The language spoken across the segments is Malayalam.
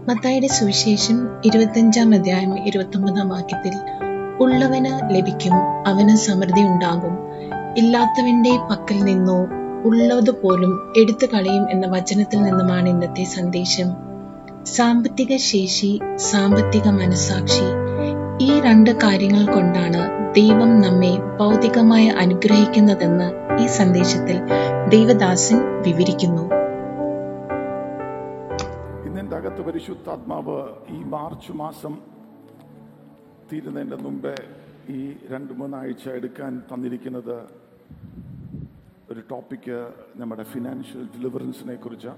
മത്തായിയുടെ സുവിശേഷം ഇരുപത്തഞ്ചാം അധ്യായം ഇരുപത്തൊമ്പതാം വാക്യത്തിൽ ഉള്ളവന് ലഭിക്കും അവന് സമൃദ്ധി ഉണ്ടാകും ഇല്ലാത്തവന്റെ പക്കൽ നിന്നോ ഉള്ളതുപോലും എടുത്തു കളയും എന്ന വചനത്തിൽ നിന്നുമാണ് ഇന്നത്തെ സന്ദേശം സാമ്പത്തിക ശേഷി സാമ്പത്തിക മനസാക്ഷി ഈ രണ്ട് കാര്യങ്ങൾ കൊണ്ടാണ് ദൈവം നമ്മെ ഭൗതികമായി അനുഗ്രഹിക്കുന്നതെന്ന് ഈ സന്ദേശത്തിൽ ദൈവദാസൻ വിവരിക്കുന്നു ഇന്നെൻ്റെ അകത്ത് പരിശുദ്ധാത്മാവ് ഈ മാർച്ച് മാസം തീരുന്നതിൻ്റെ മുമ്പേ ഈ രണ്ട് മൂന്നാഴ്ച എടുക്കാൻ തന്നിരിക്കുന്നത് ഒരു ടോപ്പിക്ക് നമ്മുടെ ഫിനാൻഷ്യൽ ഡെലിവറൻസിനെ കുറിച്ച്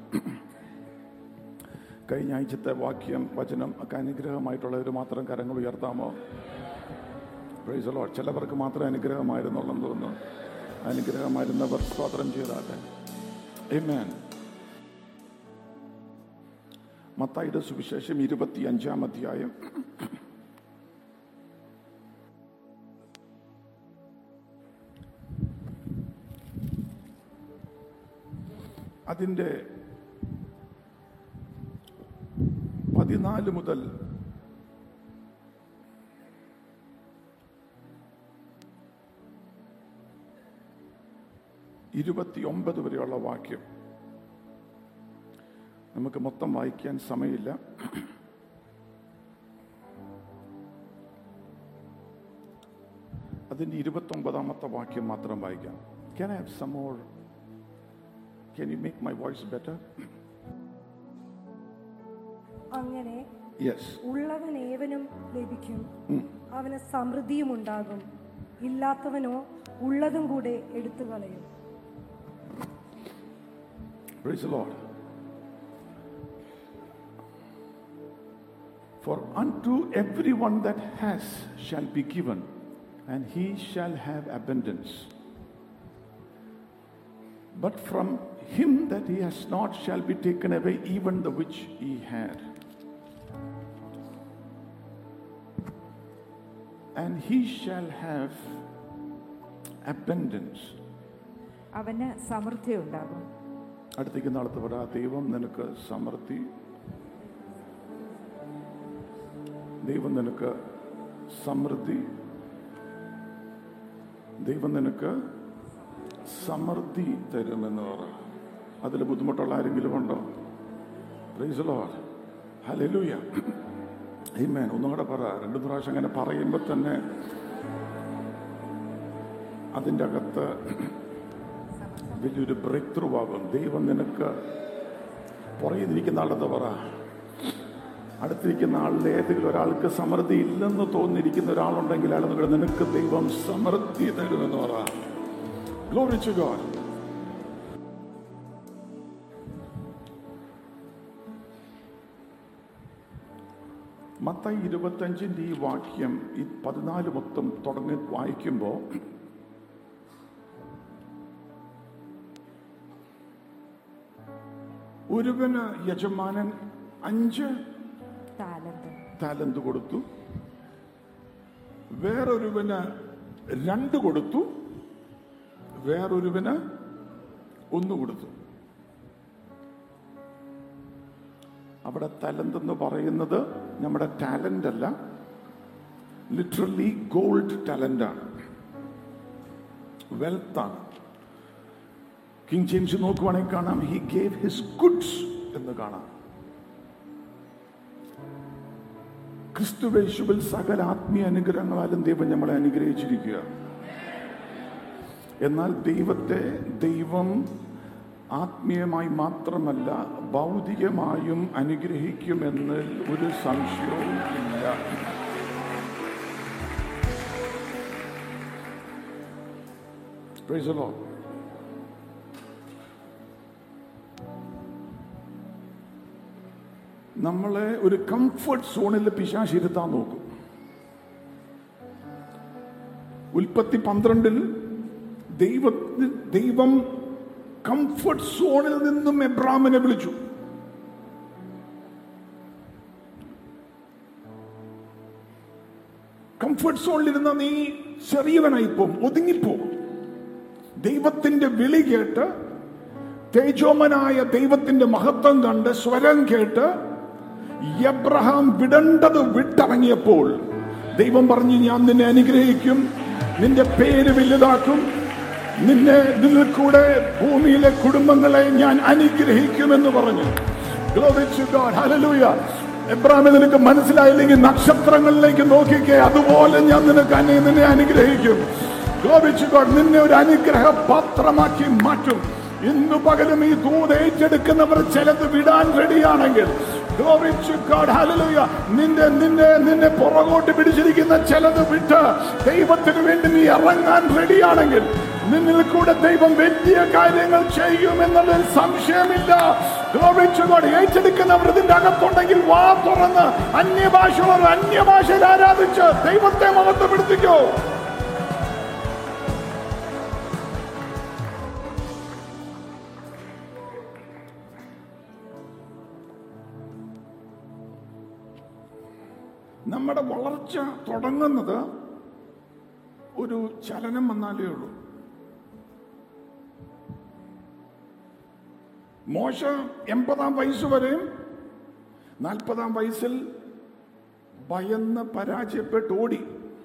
കഴിഞ്ഞ ആഴ്ചത്തെ വാക്യം വചനം ഒക്കെ അനുഗ്രഹമായിട്ടുള്ളവർ മാത്രം കരങ്ങൾ ഉയർത്താമോ പ്രൈസലോ ചിലവർക്ക് മാത്രമേ അനുഗ്രഹമായിരുന്നുള്ളെന്ന് തോന്നുന്നു അനുഗ്രഹമായിരുന്നവർ സ്തോത്രം ചെയ്താട്ടെ Amen. മത്തായിയുടെ സുവിശേഷം ഇരുപത്തി അഞ്ചാം അധ്യായം അതിൻ്റെ പതിനാല് മുതൽ ഇരുപത്തിയൊമ്പത് വരെയുള്ള വാക്യം നമുക്ക് മൊത്തം വായിക്കാൻ സമയമില്ല അതിൻ്റെ ഇരുപത്തൊമ്പതാമത്തെ വാക്യം മാത്രം വായിക്കാം can I have some more can you make my voice better അങ്ങനെ യെസ് ഉള്ളവൻ ഏവനും ലഭിക്കും അവന് സമൃദ്ധിയും ഉണ്ടാകും ഇല്ലാത്തവനോ ഉള്ളതും കൂടെ എടുത്തു കളയും Praise the Lord. For unto everyone that has shall be given, and he shall have abundance. But from him that he has not shall be taken away even the which he had. And he shall have abundance. അവന് സമൃദ്ധി ഉണ്ടാകും അടുത്തേക്ക് നാളത്തെ പറ ദൈവം നിനക്ക് സമൃദ്ധി ദൈവം നിനക്ക് സമൃദ്ധി ദൈവം നിനക്ക് സമൃദ്ധി തരുമെന്ന് പറ അതിൽ ബുദ്ധിമുട്ടുള്ള ആരെങ്കിലും ഉണ്ടോ പ്രൈസലോ ഹലലൂയ Amen. ഒന്നും കൂടെ പറ രണ്ടു പ്രാവശ്യം അങ്ങനെ പറയുമ്പോൾ തന്നെ അതിൻ്റെ അകത്ത് വലിയൊരു ബ്രേക്ക് ത്രൂ ആകും ദൈവം നിനക്ക് പുറകിലിരിക്കുന്ന ആളെന്ന് പറ അടുത്തിരിക്കുന്ന ആളിൽ ഏതെങ്കിലും ഒരാൾക്ക് സമൃദ്ധി ഇല്ലെന്ന് തോന്നിയിരിക്കുന്ന ഒരാളുണ്ടെങ്കിൽ അയാൾ നിങ്ങളുടെ നിനക്ക് ദൈവം സമൃദ്ധി തരുമെന്ന് പറ ഗ്ലോറിച്ചു ഗോഡ് മത്തായി ഇരുപത്തഞ്ചിൻ്റെ ഈ വാക്യം ഈ പതിനാല് മൊത്തം തുടങ്ങി വായിക്കുമ്പോൾ ഒരുവന് യജമാനൻ അഞ്ച് താലന്ത് താലന്ത് കൊടുത്തു വേറൊരുവന് രണ്ട് കൊടുത്തു വേറൊരുവന് ഒന്ന് കൊടുത്തു അവിടെ തലന്ത് എന്ന് പറയുന്നത് നമ്മുടെ ടാലന്റ് അല്ല ലിറ്ററലി ഗോൾഡ് ടാലന്റ് ആണ് വെൽത്ത് ആണ് കിങ് ജെയിംസ് നോക്കുവാണെങ്കിൽ കാണാം ഹി ഗേവ് ഹിസ് ഗുഡ്സ് എന്ന് കാണാം ക്രിസ്തുവേശുവിൽ സകല ആത്മീയ അനുഗ്രഹങ്ങളാലും ദൈവം നമ്മളെ അനുഗ്രഹിച്ചിരിക്കുക എന്നാൽ ദൈവത്തെ ദൈവം ആത്മീയമായി മാത്രമല്ല ഭൗതികമായും അനുഗ്രഹിക്കുമെന്ന് ഒരു സംശയവും ഇല്ല Praise the Lord. നമ്മളെ ഒരു കംഫർട്ട് സോണിൽ പിശാശിരുത്താൻ നോക്കും ഉൽപ്പത്തി പന്ത്രണ്ടിൽ ദൈവ ദൈവം കംഫർട്ട് സോണിൽ നിന്നും എബ്രാമിനെ വിളിച്ചു കംഫർട്ട് സോണിലിരുന്ന നീ ചെറിയവനായിപ്പോവും ഒതുങ്ങിപ്പോവും ദൈവത്തിന്റെ വിളി കേട്ട് തേജോമനായ ദൈവത്തിന്റെ മഹത്വം കണ്ട് സ്വരം കേട്ട് എബ്രഹാം വിടേണ്ടത് വിട്ടിറങ്ങിയപ്പോൾ ദൈവം പറഞ്ഞു ഞാൻ നിന്നെ അനുഗ്രഹിക്കും നിന്റെ പേര് വലുതാക്കും നിന്നെ നിന്നിൽ കൂടെ ഭൂമിയിലെ കുടുംബങ്ങളെ ഞാൻ അനുഗ്രഹിക്കുമെന്ന് പറഞ്ഞു Glory to God. Hallelujah. എബ്രാഹിമെ നിനക്ക് മനസ്സിലായില്ലെങ്കിൽ നക്ഷത്രങ്ങളിലേക്ക് നോക്കിക്കേ അതുപോലെ ഞാൻ നിനക്ക് അനെ നിന്നെ അനുഗ്രഹിക്കും Glory to God. നിന്നെ ഒരു അനുഗ്രഹ പാത്രമാക്കി മാറ്റും ഇന്ന് പകലും ഈ ദൂത് ഏറ്റെടുക്കുന്നവർ ചിലത് വിടാൻ റെഡിയാണെങ്കിൽ Glory to God. Hallelujah. നിന്റെ നിന്നെ നിന്നെ പുറകോട്ട് പിടിച്ചിരിക്കുന്ന ചിലത് വിട്ട് ദൈവത്തിന് വേണ്ടി നീ ഇറങ്ങാൻ റെഡിയാണെങ്കിൽ നിന്നിൽ കൂടെ ദൈവം വലിയ കാര്യങ്ങൾ ചെയ്യുമെന്നുള്ളതിൽ സംശയമില്ല Glory to God. ഏറ്റെടുക്കുന്നവർ ഇതിന്റെ അകത്തുണ്ടെങ്കിൽ വാ തുറന്ന് അന്യഭാഷകൾ അന്യഭാഷയിൽ ആരാധിച്ച് ദൈവത്തെ മഹത്വപ്പെടുത്തിക്കോ നമ്മുടെ വളർച്ച തുടങ്ങുന്നത് ഒരു ചലനം വന്നാലേ ഉള്ളൂ മോശ എൺപതാം വയസ്സ് വരെയും നാൽപ്പതാം വയസ്സിൽ ഭയന്ന് പരാജയപ്പെട്ട് ഓടി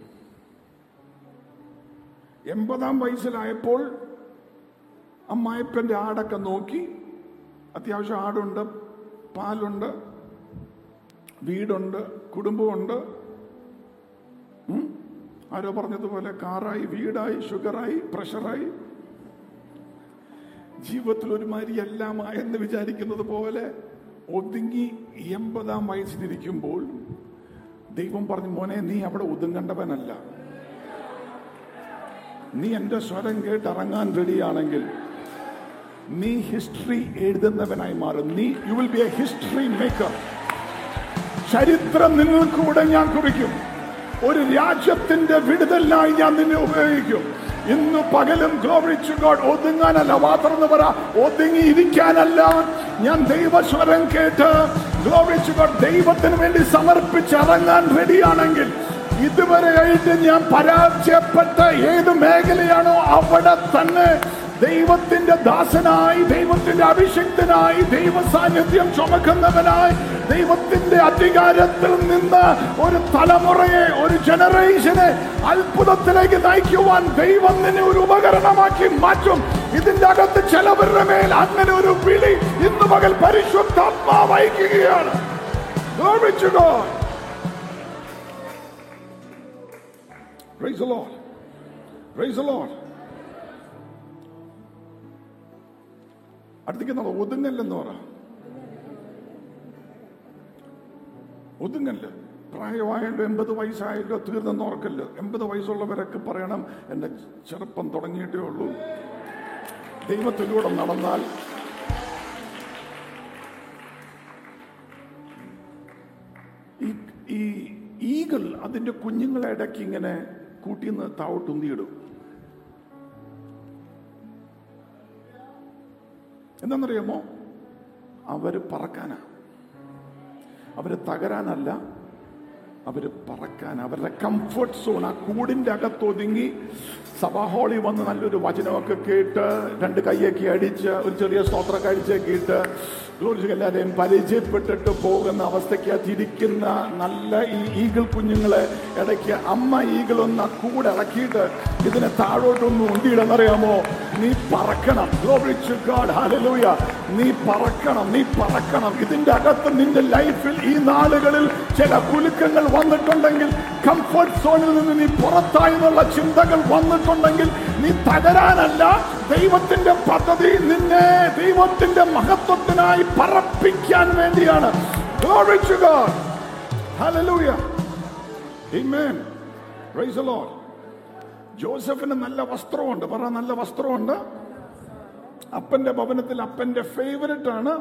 എൺപതാം വയസ്സിലായപ്പോൾ അമ്മായപ്പന്റെ ആടൊക്കെ നോക്കി അത്യാവശ്യം ആടുണ്ട് പാലുണ്ട് വീടുണ്ട് കുടുംബമുണ്ട് ഉം? ആരോ പറഞ്ഞതുപോലെ കാറായി വീടായി ഷുഗറായി പ്രഷറായി ജീവിതത്തിൽ ഒരുമാതിരി എല്ലാമായെന്ന് വിചാരിക്കുന്നത് പോലെ ഒതുങ്ങി എൺപതാം വയസ്സിലിരിക്കുമ്പോൾ ദൈവം പറഞ്ഞു മോനെ നീ അവിടെ ഒതുങ്ങേണ്ടവനല്ല നീ എന്റെ സ്വരം കേട്ട് ഇറങ്ങാൻ റെഡിയാണെങ്കിൽ നീ ഹിസ്റ്ററി എഴുതുന്നവനായി മാറും നീ you will be a history maker ചരിത്രം നിങ്ങൾക്കൂടെ ഞാൻ കുറിക്കും ഒരു രാജ്യത്തിന്റെ വിടുതലിനായി ഞാൻ നിന്നെ ഉപയോഗിക്കും ഇന്ന് പകലും ഗ്ലോറിച്ചു ഗോഡ് ഒതുങ്ങാനല്ല മാത്രം പറ ഒതുങ്ങി ഇരിക്കാനല്ല ഞാൻ ദൈവസ്വരം കേട്ട് ഗ്ലോറിച്ചു ഗോഡ് ദൈവത്തിന് വേണ്ടി സമർപ്പിച്ചിറങ്ങാൻ റെഡിയാണെങ്കിൽ ഇതുവരെയായിട്ട് ഞാൻ പരാജയപ്പെട്ട ഏത് മേഖലയാണോ അവിടെ തന്നെ ദൈവത്തിന്റെ ദാസനായി ദൈവത്തിന്റെ അഭിഷിക്തനായി ദൈവ സാന്നിധ്യം ചുമക്കുന്നവനായി ദൈവത്തിന്റെ അധികാരത്തിൽ നിന്ന് ഒരു തലമുറയെ ഒരു ജനറേഷനെ അത്ഭുതത്തിലേക്ക് നയിക്കുവാൻ ദൈവം നിന്നെ ഒരു ഉപകരണമാക്കി മാറ്റും ഇതിന്റെ അകത്ത് ചിലവരുടെ മേൽ അങ്ങനെ ഒരു വിളി ഇന്ന് പകൽ പരിശുദ്ധാത്മാവ് അയക്കുകയാണ് Glory to God. Praise the Lord. Praise the Lord. അടുത്തേക്ക് നോക്കാം ഒതുങ്ങല്ലെന്ന് പറ ഒതുങ്ങല്ല് പ്രായമായല്ലോ എൺപത് വയസ്സായല്ലോ തീർന്നെന്ന് ഓർക്കല്ലോ എൺപത് വയസ്സുള്ളവരൊക്കെ പറയണം എൻ്റെ ചെറുപ്പം തുടങ്ങിയിട്ടേ ഉള്ളൂ ദൈവത്തിലൂടെ നടന്നാൽ ഈ ഈ ഈഗിൾ അതിന്റെ കുഞ്ഞുങ്ങളെ ഇടയ്ക്ക് ഇങ്ങനെ കൂട്ടിന്ന് താവട്ടുന്തിയിടും എന്താണെന്നറിയാമോ അവര് പറക്കാനാ അവര് തകരാനല്ല അവര് പറക്കാൻ അവരുടെ കംഫർട്ട് സോൺ ആ കൂടിന്റെ അകത്ത് ഒതുങ്ങി സഭാഹോളി വന്ന് നല്ലൊരു വചനമൊക്കെ കേട്ട് രണ്ട് കൈയൊക്കെ അടിച്ച് ഒരു ചെറിയ സ്തോത്രമൊക്കെ അടിച്ചൊക്കെ ഇട്ട് ഗ്ലോറിച്ച് എല്ലാവരെയും പരിചയപ്പെട്ടിട്ട് പോകുന്ന അവസ്ഥയ്ക്ക് തിരിക്കുന്ന നല്ല ഈ ഈഗിൾ കുഞ്ഞുങ്ങളെ ഇടയ്ക്ക് അമ്മ ഈഗിൾ ഒന്ന് ആ കൂടെ ഇറക്കിയിട്ട് ഇതിനെ താഴോട്ടൊന്ന് ഉണ്ടിയിടെന്നറിയാമോ നീ പറക്കണം ഗ്ലോറിച്ച് ഗാഡ് ഹല്ലേലൂയ നീ പറക്കണം നീ പറക്കണം ഇതിന്റെ അകത്ത് നിന്റെ ലൈഫിൽ ഈ നാളുകളിൽ ചില കുലുക്കങ്ങൾ വന്നിട്ടുണ്ടെങ്കിൽ കംഫർട്ട് സോണിൽ നിന്ന് നീ പുറത്തായി എന്നുള്ള ചിന്തകൾ വന്നിട്ടുണ്ടെങ്കിൽ നീ തകരാനല്ല ദൈവത്തിന്റെ പദ്ധതി നിന്നെ ദൈവത്തിന്റെ മഹത്വത്തിനായി പറപ്പിക്കാൻ വേണ്ടിയാണ് Glory to God. Hallelujah. Amen. Praise the Lord. ജോസഫിന് നല്ല വസ്ത്രമുണ്ട് പറ നല്ല വസ്ത്രമുണ്ട് അപ്പന്റെ ഭവനത്തിൽ അപ്പന്റെ ഫേവററ്റ് ആണ്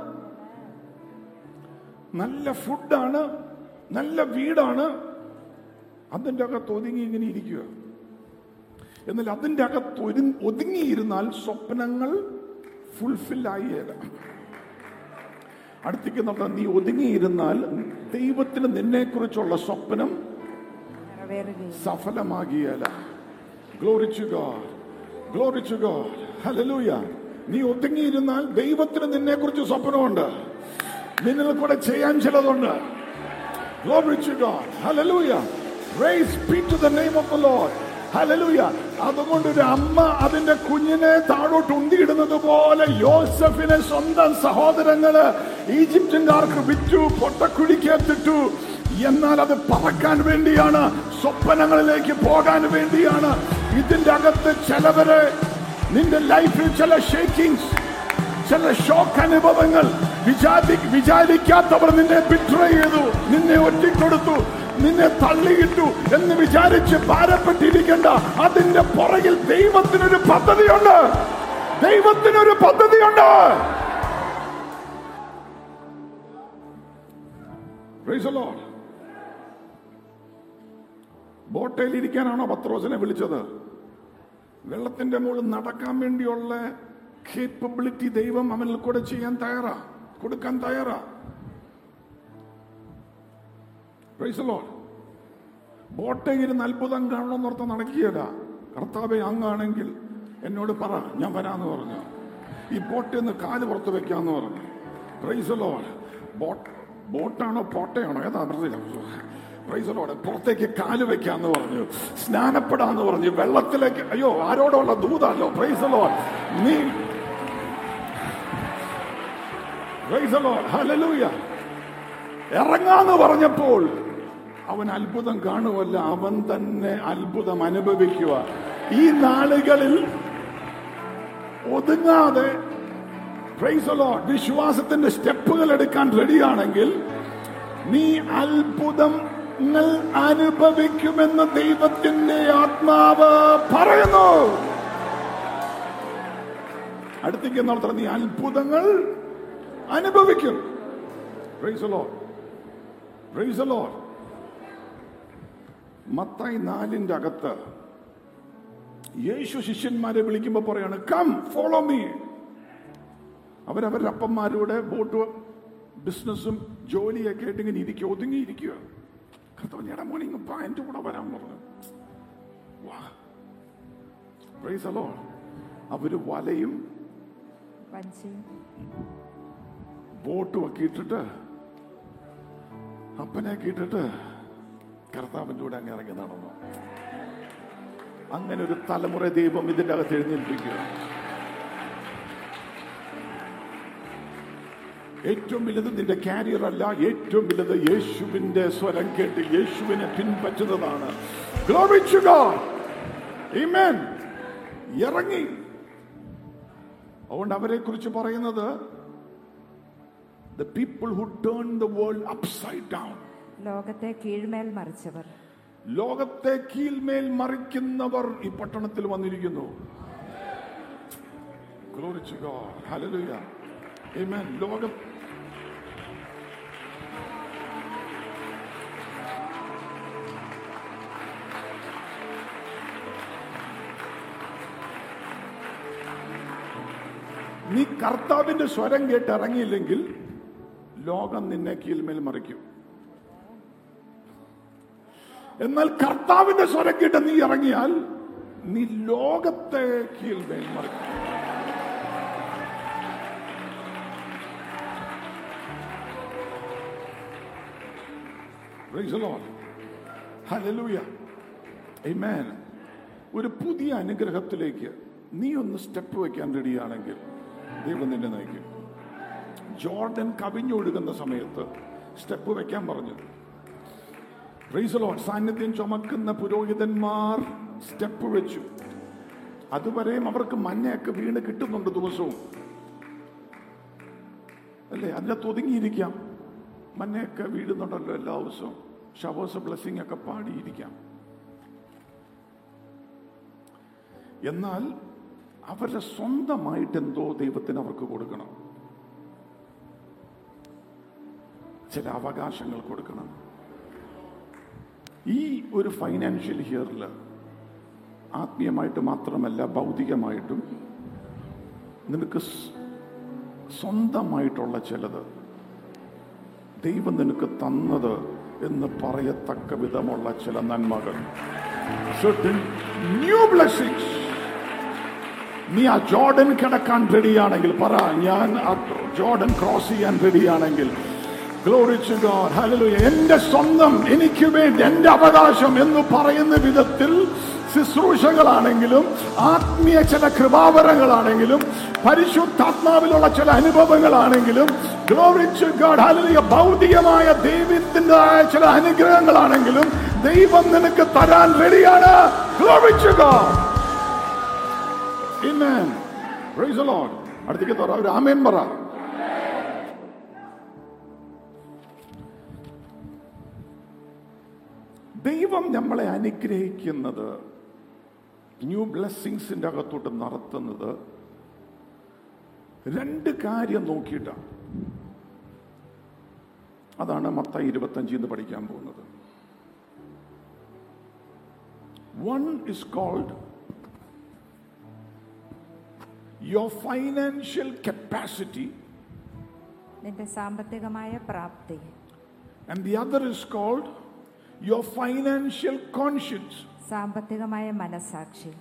നല്ല ഫുഡാണ് നല്ല വീടാണ് അതിന്റെ അകത്ത് ഒതുങ്ങി ഇങ്ങനെ ഇരിക്കുക എന്നാൽ അതിന്റെ അകത്ത് ഒരു ഒതുങ്ങിയിരുന്നാൽ സ്വപ്നങ്ങൾ ഫുൾഫിൽ ആയില്ല അടുത്തേക്ക് നോക്കാം നീ ഒതുങ്ങിയിരുന്നാൽ ദൈവത്തിന് നിന്നെ കുറിച്ചുള്ള സ്വപ്നം നിറവേറുകയും സഫലമാകിയല്ല glory to God glory to God hallelujah നീ ഒതുങ്ങിയിരുന്നാൽ ദൈവത്തിന് നിന്നെ കുറിച്ച് സ്വപ്നമുണ്ട് നിന്നിൽ കൂടെ ചെയ്യാൻ ചിലതുണ്ട് Glory to God. Hallelujah. Praise be to the name of the Lord. Hallelujah. അതുകൊണ്ട് ഒരു അമ്മ അതിന്റെ കുഞ്ഞിനെ താഴോട്ട് ഉന്തിയിടുന്നത് പോലെ യോസഫിനെ സ്വന്തം സഹോദരങ്ങള് ഈജിപ്തിൻകാർക്ക് വിറ്റു പൊട്ടക്കുഴിക്കത്തിട്ടു എന്നാൽ അത് പറക്കാൻ വേണ്ടിയാണ് സ്വപ്നങ്ങളിലേക്ക് പോകാൻ വേണ്ടിയാണ് ഇതിന്റെ അകത്ത് ചിലവരെ നിന്റെ ലൈഫിൽ ചില ഷേക്കിങ്സ് ചില ഷോക്ക് അനുഭവങ്ങൾ വിചാരി വിചാരിക്കാത്തവർ നിന്നെ ബിട്രേ ചെയ്തു നിന്നെ ഒറ്റിക്കൊടുത്തു നിന്നെ തള്ളിയിട്ടു എന്ന് വിചാരിച്ച് ഭാരപ്പെട്ടിരിക്കണ്ട അതിന്റെ പുറകിൽ ദൈവത്തിനൊരു പദ്ധതിയുണ്ട് ദൈവത്തിനൊരു പദ്ധതിയുണ്ട് Praise the Lord. ബോട്ടയിൽ ഇരിക്കാനാണോ പത്രോസിനെ വിളിച്ചത് വെള്ളത്തിന്റെ മുകളിൽ നടക്കാൻ വേണ്ടിയുള്ള കേപ്പബിലിറ്റി ദൈവം അവനിൽ കൂടെ ചെയ്യാൻ തയ്യാറാ കൊടുക്കാൻ തയ്യാറാ Praise the Lord. ബോട്ടയിൽ ഇരുന്ന് അത്ഭുതം കാണണമെന്നോർത്ത് നടക്കുകയില്ല കർത്താവെ അങ്ങാണെങ്കിൽ എന്നോട് പറ ഞാൻ വരാന്ന് പറഞ്ഞു ഈ ബോട്ടിൽ നിന്ന് കാല് പുറത്ത് വെക്കാന്ന് പറഞ്ഞു പ്രൈസ് ലോഡ് ബോട്ട് ബോട്ടാണോ പോട്ടയാണോ ഏതാ പ്രൈസ് ലോഡ് പുറത്തേക്ക് കാല് വെക്കാന്ന് പറഞ്ഞു സ്നാനപ്പെടാന്ന് പറഞ്ഞു വെള്ളത്തിലേക്ക് അയ്യോ ആരോടുള്ള ദൂതല്ലോ പ്രൈസ് ലോഡ് നീ പ്രൈസ് ലോഡ് ഹല്ലേലൂയ ഇറങ്ങാന്ന് പറഞ്ഞപ്പോൾ അവൻ അത്ഭുതം കാണുമല്ല അവൻ തന്നെ അത്ഭുതം അനുഭവിക്കുക ഈ നാളുകളിൽ ഒതുങ്ങാതെ praise the Lord, വിശ്വാസത്തിന്റെ സ്റ്റെപ്പുകൾ എടുക്കാൻ റെഡിയാണെങ്കിൽ നീ അത്ഭുതങ്ങൾ അനുഭവിക്കുമെന്ന് ദൈവത്തിന്റെ ആത്മാവ് പറയുന്നു അടുത്തേക്ക് നടത്തണം നീ അത്ഭുതങ്ങൾ അനുഭവിക്കും Praise the Lord. Praise the Lord. Mathai നാലിന്റെ അകത്ത് യേശു ശിഷ്യന്മാരെ വിളിക്കുമ്പോ പറയാണ് കം ഫോളോ മീ അവരവരുടെ അപ്പന്മാരുടെ ബോട്ട് ബിസിനസ്സും ജോലിയൊക്കെ ആയിട്ട് ഇങ്ങനെ ഇരിക്കുക ഒതുങ്ങിയിരിക്കുക കർത്താവ് ഞങ്ങളുടെ മോനെ ഇങ്ങ് വാ, എന്റെ കൂടെ വരാൻ പറഞ്ഞു വാ. Praise the Lord. അവര് വലയും വഞ്ചിയും ബോട്ടും ഒക്കെ ഇട്ടിട്ട് അപ്പനെയൊക്കെ ഇട്ടിട്ട് കർത്താവിന്റെ കൂടെ അങ്ങ് ഇറങ്ങി നടന്നു അങ്ങനെ ഒരു തലമുറ ദൈവം ഇതിന്റെ അകത്ത് എഴുന്നേൽപ്പിക്കുക ഏറ്റവും വലുത് നിന്റെ കാരിയർ അല്ല ഏറ്റവും വലുത് യേശുവിന്റെ സ്വരം കേട്ട് യേശുവിനെ പിൻപറ്റുന്നതാണ് Glory to God. Amen. ഇറങ്ങി അതുകൊണ്ട് അവരെ കുറിച്ച് പറയുന്നത് the people who turn the world upside down ലോകത്തെ കീഴ്മേൽ മറിച്ചവർ ലോകത്തെ കീഴ്മേൽ മറിക്കുന്നവർ ഈ പട്ടണത്തിൽ വന്നിരിക്കുന്നു Glory to God. Hallelujah. Amen. ലോകം നീ കർത്താവിന്റെ സ്വരം കേട്ട് ഇറങ്ങിയില്ലെങ്കിൽ ലോകം നിന്നെ കീഴ്മേൽ മറിക്കും എന്നാൽ കർത്താവിന്റെ സ്വരം കേട്ട് നീ ഇറങ്ങിയാൽ നീ ലോകത്തെ കീഴ്മേൽ മറിക്കും Praise the Lord. Hallelujah. Amen. ഒരു പുതിയ അനുഗ്രഹത്തിലേക്ക് നീ ഒന്ന് സ്റ്റെപ്പ് വെക്കാൻ റെഡിയാണെങ്കിൽ ദൈവം നിന്നെ നയിക്കും ജോർഡൻ കവിഞ്ഞൊഴുകുന്ന സമയത്ത് സ്റ്റെപ്പ് വെക്കാൻ പറഞ്ഞു Praise the Lord. സാന്നിധ്യം ചുമക്കുന്ന പുരോഹിതന്മാർ സ്റ്റെപ്പ് വെച്ചു അതുവരെയും അവർക്ക് മഞ്ഞയൊക്കെ വീണ് കിട്ടുന്നുണ്ട് ദിവസവും അല്ലേ അതിനകത്ത് ഒതുങ്ങിയിരിക്കാം മഞ്ഞയൊക്കെ വീഴുന്നുണ്ടല്ലോ എല്ലാ ദിവസവും ഷവേഴ്സ് ബ്ലെസ്സിങ് ഒക്കെ പാടിയിരിക്കാം എന്നാൽ അവരുടെ സ്വന്തമായിട്ട് എന്തോ ദൈവത്തിന് അവർക്ക് കൊടുക്കണം ചില അവകാശങ്ങൾ കൊടുക്കണം ഈ ഒരു ഫൈനാൻഷ്യൽ ഇയറിൽ ആത്മീയമായിട്ട് മാത്രമല്ല ഭൗതികമായിട്ടും നിനക്ക് സ് സ്വന്തമായിട്ടുള്ള ചിലത് ദൈവം നിനക്ക് തന്നത് എന്ന് പറയത്തക്ക വിധമുള്ള ചില നന്മകൾ certain new blessings നീ ആ ജോർഡൻ കിടക്കാൻ റെഡിയാണെങ്കിൽ പറ ഞാൻ ആ ജോർഡൻ ക്രോസ് ചെയ്യാൻ റെഡിയാണെങ്കിൽ Glory to God. Hallelujah. എന്റെ സ്വന്തം എനിക്ക് വേണ്ടി എന്റെ അവകാശം എന്ന് പറയുന്ന വിധത്തിൽ ശുശ്രൂഷകളാണെങ്കിലും ആത്മീയ ചില കൃപാവരങ്ങളാണെങ്കിലും പരിശുദ്ധാത്മാവിലുള്ള ചില അനുഭവങ്ങളാണെങ്കിലും Glory to God. Hallelujah. ഭൗതികമായ ദൈവത്തിൻ്റെതായ ചില അനുഗ്രഹങ്ങളാണെങ്കിലും ദൈവം നിനക്ക് തരാൻ റെഡിയാണ് Glory to God. Amen. Praise the Lord. അടുത്തേക്ക് തുറ ഒരു ആമേൻ പറ ദൈവം നമ്മളെ അനുഗ്രഹിക്കുന്നത് ന്യൂ ബ്ലെസ്സിങ്സിന്റെ അകത്തോട്ട് നടത്തുന്നത് രണ്ട് കാര്യം നോക്കിയിട്ടാണ് അതാണ് മത്ത ഇരുപത്തഞ്ചിൽ നിന്ന് പഠിക്കാൻ പോകുന്നത് one is called your financial capacity നിന്റെ സാമ്പത്തികമായ പ്രാപ്തി and the other is called your financial conscience. സാമ്പത്തികമായ മനസാക്ഷി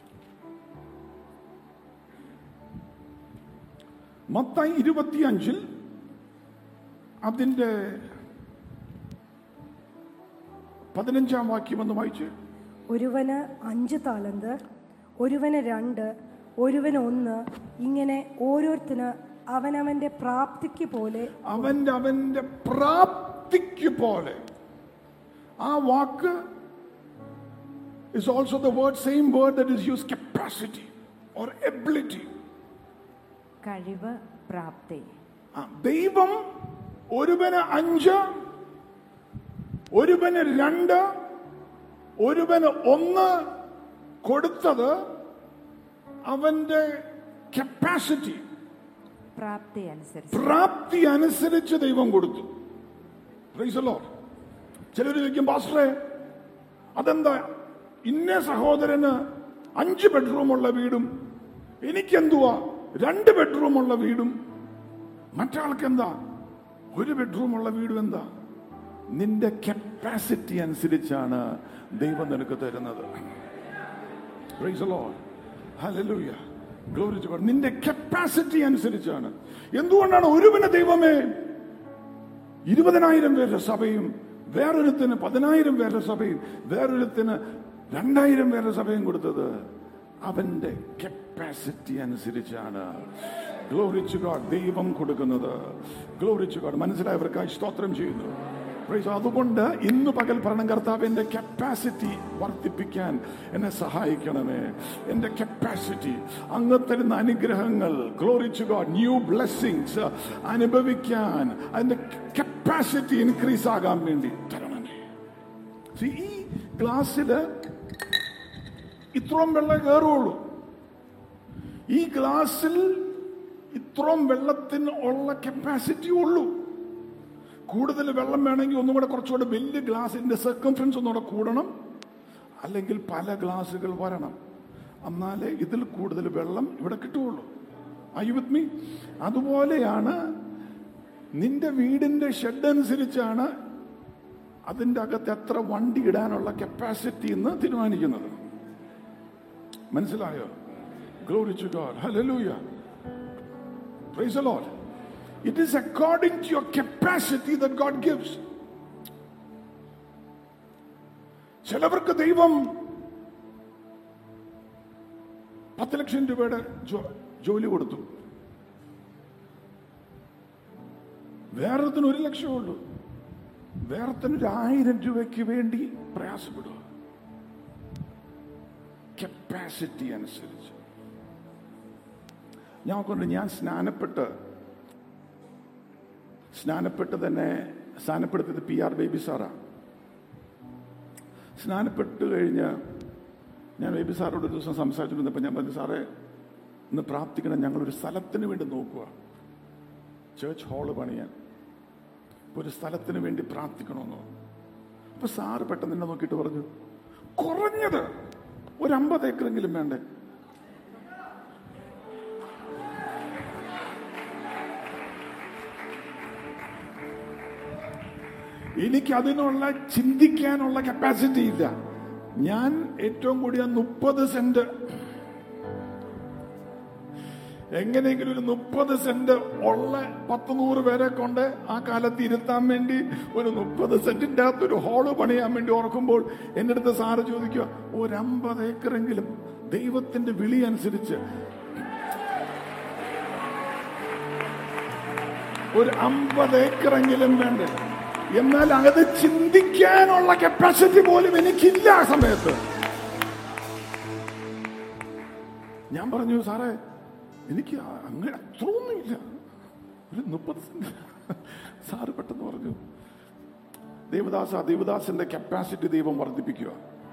മത്തായി ഇരുപത്തിയഞ്ചിൽ അതിന്റെ പതിനഞ്ചാം വാക്യം ഒന്ന് വായിച്ച് ഒരുവന് അഞ്ച് താലന്ത് ഒരുവന് രണ്ട് ഒരുവന് ഒന്ന് ഇങ്ങനെ ഓരോരുത്തന് അവനവന്റെ പ്രാപ്തിക്ക് പോലെ അവന്റെ അവന്റെ പ്രാപ്തിക്ക് പോലെ ആ വാക്ക് is also the word same word that is used capacity or ability കഴിവ് പ്രാപ്തി ആ, ദൈവം ഒരുവന് അഞ്ച് ഒരുവന് രണ്ട് ഒരുവന് ഒന്ന് കൊടുത്തത് അവന്റെ കപ്പാസിറ്റി പ്രാപ്തി അനുസരിച്ച് പ്രാപ്തി അനുസരിച്ച് ദൈവം കൊടുത്തു ചിലർ ചോദിക്കും പാസ്റ്ററെ അതെന്താ ഇന്ന സഹോദരന് അഞ്ച് ബെഡ്റൂമുള്ള വീടും എനിക്കെന്തുവാ രണ്ട് ബെഡ്റൂമുള്ള വീടും മറ്റാൾക്ക് എന്താ ഒരു ബെഡ്റൂമുള്ള വീടും എന്താ നിന്റെ കപ്പാസിറ്റി അനുസരിച്ചാണ് ദൈവം നിനക്ക് തരുന്നത് Praise the Lord. Hallelujah. Glory to God. നിന്റെ കപ്പാസിറ്റി അനുസരിച്ചാണ് എന്തുകൊണ്ടാണ് ഒരുവിന് ദൈവമേ ഇരുപതിനായിരം പേരുടെ സഭയും വേറൊരുത്തിന് പതിനായിരം പേരുടെ സഭയും വേറൊരുത്തിന് രണ്ടായിരം പേരുടെ സഭയും കൊടുത്തത് അവന്റെ കപ്പാസിറ്റി അനുസരിച്ചാണ് ഗ്ലോറിച്ചു ഗോഡ് ദൈവം കൊടുക്കുന്നത് ഗ്ലോറിച്ചു ഗോഡ് മനസ്സിലായവർക്കായി സ്തോത്രം ചെയ്യുന്നു Praise God. അതുകൊണ്ട് ഇന്ന് പകൽ ഭരണം കർത്താവ് എന്റെ കപ്പാസിറ്റി വർദ്ധിപ്പിക്കാൻ എന്നെ സഹായിക്കണമേ എന്റെ കപ്പാസിറ്റി അങ്ങ് തരുന്ന അനുഗ്രഹങ്ങൾ ഗ്ലോറിച്ചു ഗോഡ് ന്യൂ ബ്ലെസ്സിങ്സ് അനുഭവിക്കാൻ അതിന്റെ കപ്പാസിറ്റി ഇൻക്രീസ് ആകാൻ വേണ്ടി തരണമേ See, ഈ ഗ്ലാസ്സില് ഇത്രയും വെള്ളം കയറുള്ളൂ ഈ ഗ്ലാസ്സിൽ ഇത്രയും വെള്ളത്തിന് ഉള്ള കപ്പാസിറ്റി ഉള്ളൂ കൂടുതൽ വെള്ളം വേണമെങ്കിൽ ഒന്നും കൂടെ കുറച്ചുകൂടെ വലിയ ഗ്ലാസിന്റെ സർക്കംഫറൻസ് ഒന്നുകൂടെ കൂടണം അല്ലെങ്കിൽ പല ഗ്ലാസുകൾ വരണം എന്നാലേ ഇതിൽ കൂടുതൽ വെള്ളം ഇവിടെ കിട്ടുകയുള്ളൂ ഐ വിത്ത് മീ അതുപോലെയാണ് നിന്റെ വീടിന്റെ ഷെഡ് അനുസരിച്ചാണ് അതിന്റെ അകത്ത് എത്ര വണ്ടി ഇടാനുള്ള കപ്പാസിറ്റി എന്ന് തീരുമാനിക്കുന്നത് മനസ്സിലായോ glory to God hallelujah praise the Lord It is according to your capacity that God gives. ചിലവർക്ക് ദൈവം പത്ത് ലക്ഷം രൂപയുടെ ജോ- ജോലി കൊടുത്തു വേറൊരുത്തിന് ഒരു ലക്ഷമേ ഉള്ളൂ വേറൊരുത്തിന് ഒരു ആയിരം രൂപയ്ക്ക് വേണ്ടി പ്രയാസപ്പെടുക കപ്പാസിറ്റി അനുസരിച്ച് ഞാൻ കൊണ്ട് ഞാൻ സ്നാനപ്പെട്ട് സ്നാനപ്പെട്ട് തന്നെ സ്നാനപ്പെടുത്തിയത് പി ആർ ബേബി സാറാണ് സ്നാനപ്പെട്ട് കഴിഞ്ഞ് ഞാൻ ബേബി സാറോട് ഒരു ദിവസം സംസാരിച്ചിരുന്നപ്പോൾ ഞാൻ പറഞ്ഞു സാറേ ഇന്ന് പ്രാർത്ഥിക്കണം ഞങ്ങളൊരു സ്ഥലത്തിന് വേണ്ടി നോക്കുക ചേർച്ച് ഹാള് പണിയാൻ ഇപ്പൊ ഒരു സ്ഥലത്തിന് വേണ്ടി പ്രാർത്ഥിക്കണമെന്ന് പറഞ്ഞു. അപ്പൊ സാറ് പെട്ടെന്ന് എന്നെ നോക്കിയിട്ട് പറഞ്ഞു കുറഞ്ഞത് ഒരു അമ്പത് ഏക്കറെങ്കിലും വേണ്ടേ എനിക്ക് അതിനുള്ള ചിന്തിക്കാനുള്ള കപ്പാസിറ്റി ഇല്ല ഞാൻ ഏറ്റവും കൂടിയ മുപ്പത് സെന്റ് എങ്ങനെയെങ്കിലും ഒരു മുപ്പത് സെന്റ് ഉള്ള പത്ത് നൂറ് പേരെ കൊണ്ട് ആ കാലത്ത് ഇരുത്താൻ വേണ്ടി ഒരു മുപ്പത് സെന്റിന്റെ അകത്ത് ഒരു ഹോള് പണിയാൻ വേണ്ടി ഓർക്കുമ്പോൾ എന്റെ അടുത്ത് സാറ് ചോദിക്കുക ഒരു അമ്പത് ഏക്കറെങ്കിലും ദൈവത്തിന്റെ വിളി അനുസരിച്ച് ഒരു അമ്പത് ഏക്കറെങ്കിലും വേണ്ടേ എന്നാൽ അത് ചിന്തിക്കാനുള്ള കപ്പാസിറ്റി പോലും എനിക്കില്ല ആ സമയത്ത് ഞാൻ പറഞ്ഞു സാറേ എനിക്ക് അങ്ങനെ അത്രയൊന്നുമില്ല ഒരു മുപ്പത് സെന്റ് സാറ് പെട്ടെന്ന് പറഞ്ഞു ദേവദാസ ദേവദാസിന്റെ കപ്പാസിറ്റി ദൈവം വർദ്ധിപ്പിക്കുക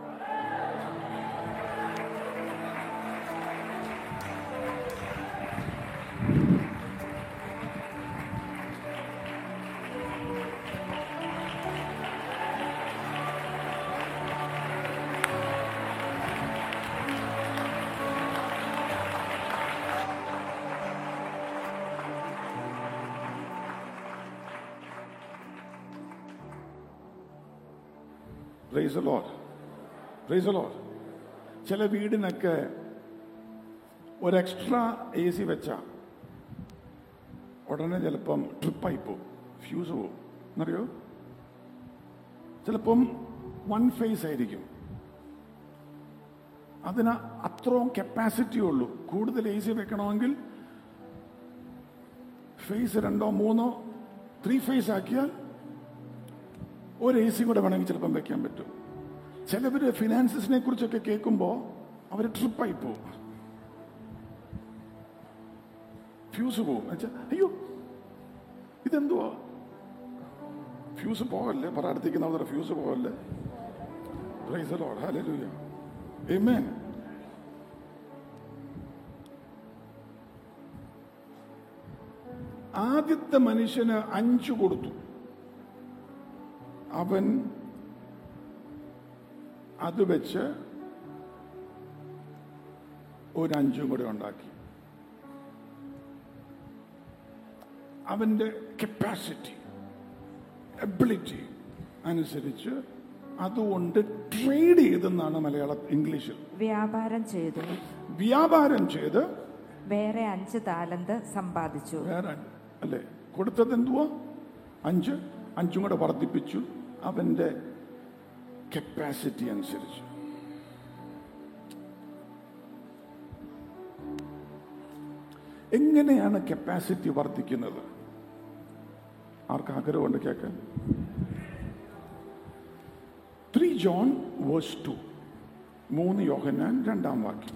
പ്രൈസ് ലോഡ് പ്രൈസ് ലോഡ് ചില വീടിനൊക്കെ ഒരു എക്സ്ട്രാ എ സി വെച്ച ഉടനെ ചിലപ്പം ട്രിപ്പായി പോവും ഫ്യൂസ് പോവും എന്നറിയോ ചിലപ്പം വൺ ഫേസ് ആയിരിക്കും അതിന് അത്രയും കപ്പാസിറ്റി ഉള്ളൂ കൂടുതൽ എ സി വെക്കണമെങ്കിൽ ഫേസ് രണ്ടോ മൂന്നോ ത്രീ ഫേസ് ആക്കിയാൽ ഒരു എ സി കൂടെ വേണമെങ്കിൽ ചിലപ്പം വെക്കാൻ പറ്റും ചിലവര് ഫിനാൻസിനെ കുറിച്ചൊക്കെ കേൾക്കുമ്പോൾ അവർ ട്രിപ്പായി പോകും ഫ്യൂസ് പോകും എന്നുവെച്ചാ, അയ്യോ ഇതെന്തുവാ ഫ്യൂസ് പോകല്ലേ പറ അടുത്തേക്ക് ഫ്യൂസ് പോകല്ലേ Praise the Lord. Hallelujah. Amen. ആദ്യത്തെ മനുഷ്യന് അഞ്ചു കൊടുത്തു അവൻ അത് വെച്ച് ഒരു അഞ്ചും കൂടെ ഉണ്ടാക്കി അവന്റെ കപ്പാസിറ്റി എബിലിറ്റി അനുസരിച്ച് അതുകൊണ്ട് ട്രേഡ് ചെയ്തെന്നാണ് മലയാള ഇംഗ്ലീഷിൽ വ്യാപാരം ചെയ്തു വ്യാപാരം ചെയ്ത് വേറെ അഞ്ച് താലന്ത് സമ്പാദിച്ചു വേറെ അല്ലേ കൊടുത്തത് എന്തുവാ അഞ്ച് അഞ്ചും കൂടെ വർദ്ധിപ്പിച്ചു അവന്റെ കപ്പാസിറ്റി അനുസരിച്ച് എങ്ങനെയാണ് കപ്പാസിറ്റി വർദ്ധിക്കുന്നത് ആർക്ക് ആഗ്രഹമുണ്ട് കേൾക്കാൻ ത്രീ ജോൺ വേഴ്സ് ടു മൂന്ന് യോഹന്നാൻ രണ്ടാം വാക്യം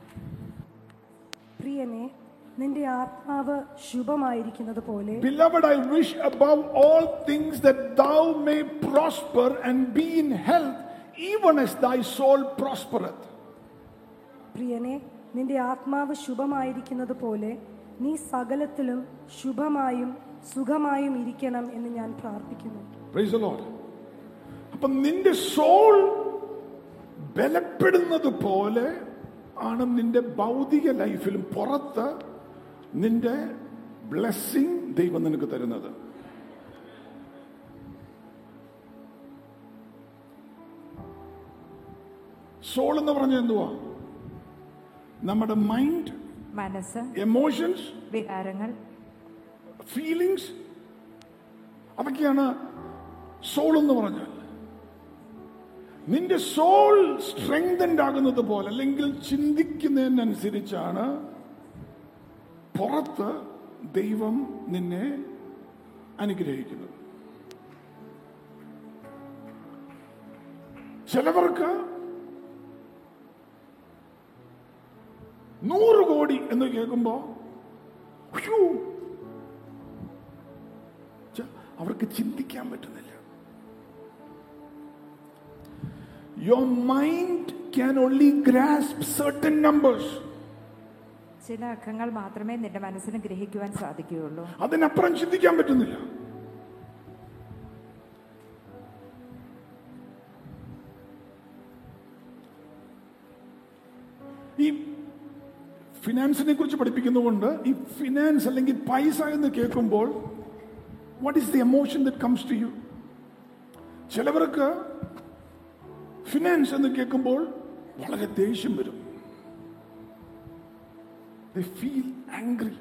പ്രിയനെ നിന്റെ ആത്മാവ് ശുഭമായിരിക്കുന്നത് പോലെ Beloved, I wish above all things that thou may prosper and be in health, even as thy soul prospereth. പ്രിയനെ നിന്റെ ആത്മാവ് ശുഭമായിരിക്കുന്നത് പോലെ നീ സകലത്തിലും ശുഭമായും സുഖമായും ഇരിക്കണം എന്ന് ഞാൻ പ്രാർത്ഥിക്കുന്നു Praise the Lord. അപ്പൊ നിന്റെ സോൾ ബലപ്പെടുന്നത് പോലെ ആണ് നിന്റെ ഭൗതിക ലൈഫിലും പുറത്ത് നിന്റെ ബ്ലെസ്സിങ് ദൈവം നിനക്ക് തരുന്നത് സോൾ എന്ന് പറഞ്ഞ എന്തുവാ നമ്മുടെ മൈൻഡ് മനസ്സ് എമോഷൻസ് വികാരങ്ങൾ ഫീലിങ്സ് അതൊക്കെയാണ് സോൾ എന്ന് പറഞ്ഞാൽ നിന്റെ സോൾ സ്ട്രെങ്തൻഡ് ആകുന്നത് പോലെ അല്ലെങ്കിൽ ചിന്തിക്കുന്നതിനനുസരിച്ചാണ് പുറത്ത് ദൈവം നിന്നെ അനുഗ്രഹിക്കുന്നത് ചിലവർക്ക് നൂറ് കോടി എന്ന് കേൾക്കുമ്പോ ഹ്യൂ, ച്ച, അവർക്ക് ചിന്തിക്കാൻ പറ്റുന്നില്ല your mind can only grasp certain numbers ചില അക്കങ്ങൾ മാത്രമേ നിന്റെ മനസ്സിന് ഗ്രഹിക്കുവാൻ സാധിക്കുകയുള്ളൂ അതിനപ്പുറം ചിന്തിക്കാൻ പറ്റുന്നില്ല ഈ ഫിനാൻസിനെ കുറിച്ച് പഠിപ്പിക്കുന്നതുകൊണ്ട് ഈ ഫിനാൻസ് അല്ലെങ്കിൽ പൈസ എന്ന് കേൾക്കുമ്പോൾ what is the emotion that comes to you ചിലവർക്ക് ഫിനാൻസ് എന്ന് കേൾക്കുമ്പോൾ വളരെ ദേഷ്യം വരും They feel angry.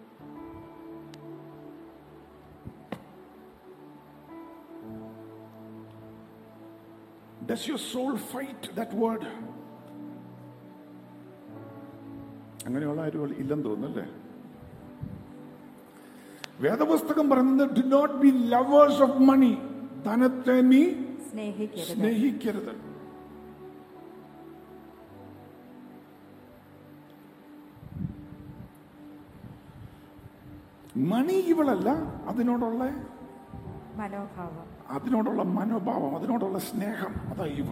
Does your soul fight that word? അങ്ങനെയുള്ള ആരും ഇല്ലെന്ന് തോന്നുന്നല്ലേ വേദപുസ്തകം പറയുന്നത് do not be lovers of money ധനത്തെ നീ സ്നേഹിക്കരുത് സ്നേഹിക്കരുത് മണി ഇവളല്ല അതിനോടുള്ള മനോഭാവം അതിനോടുള്ള മനോഭാവം അതിനോടുള്ള സ്നേഹം അതാ ഇവൾ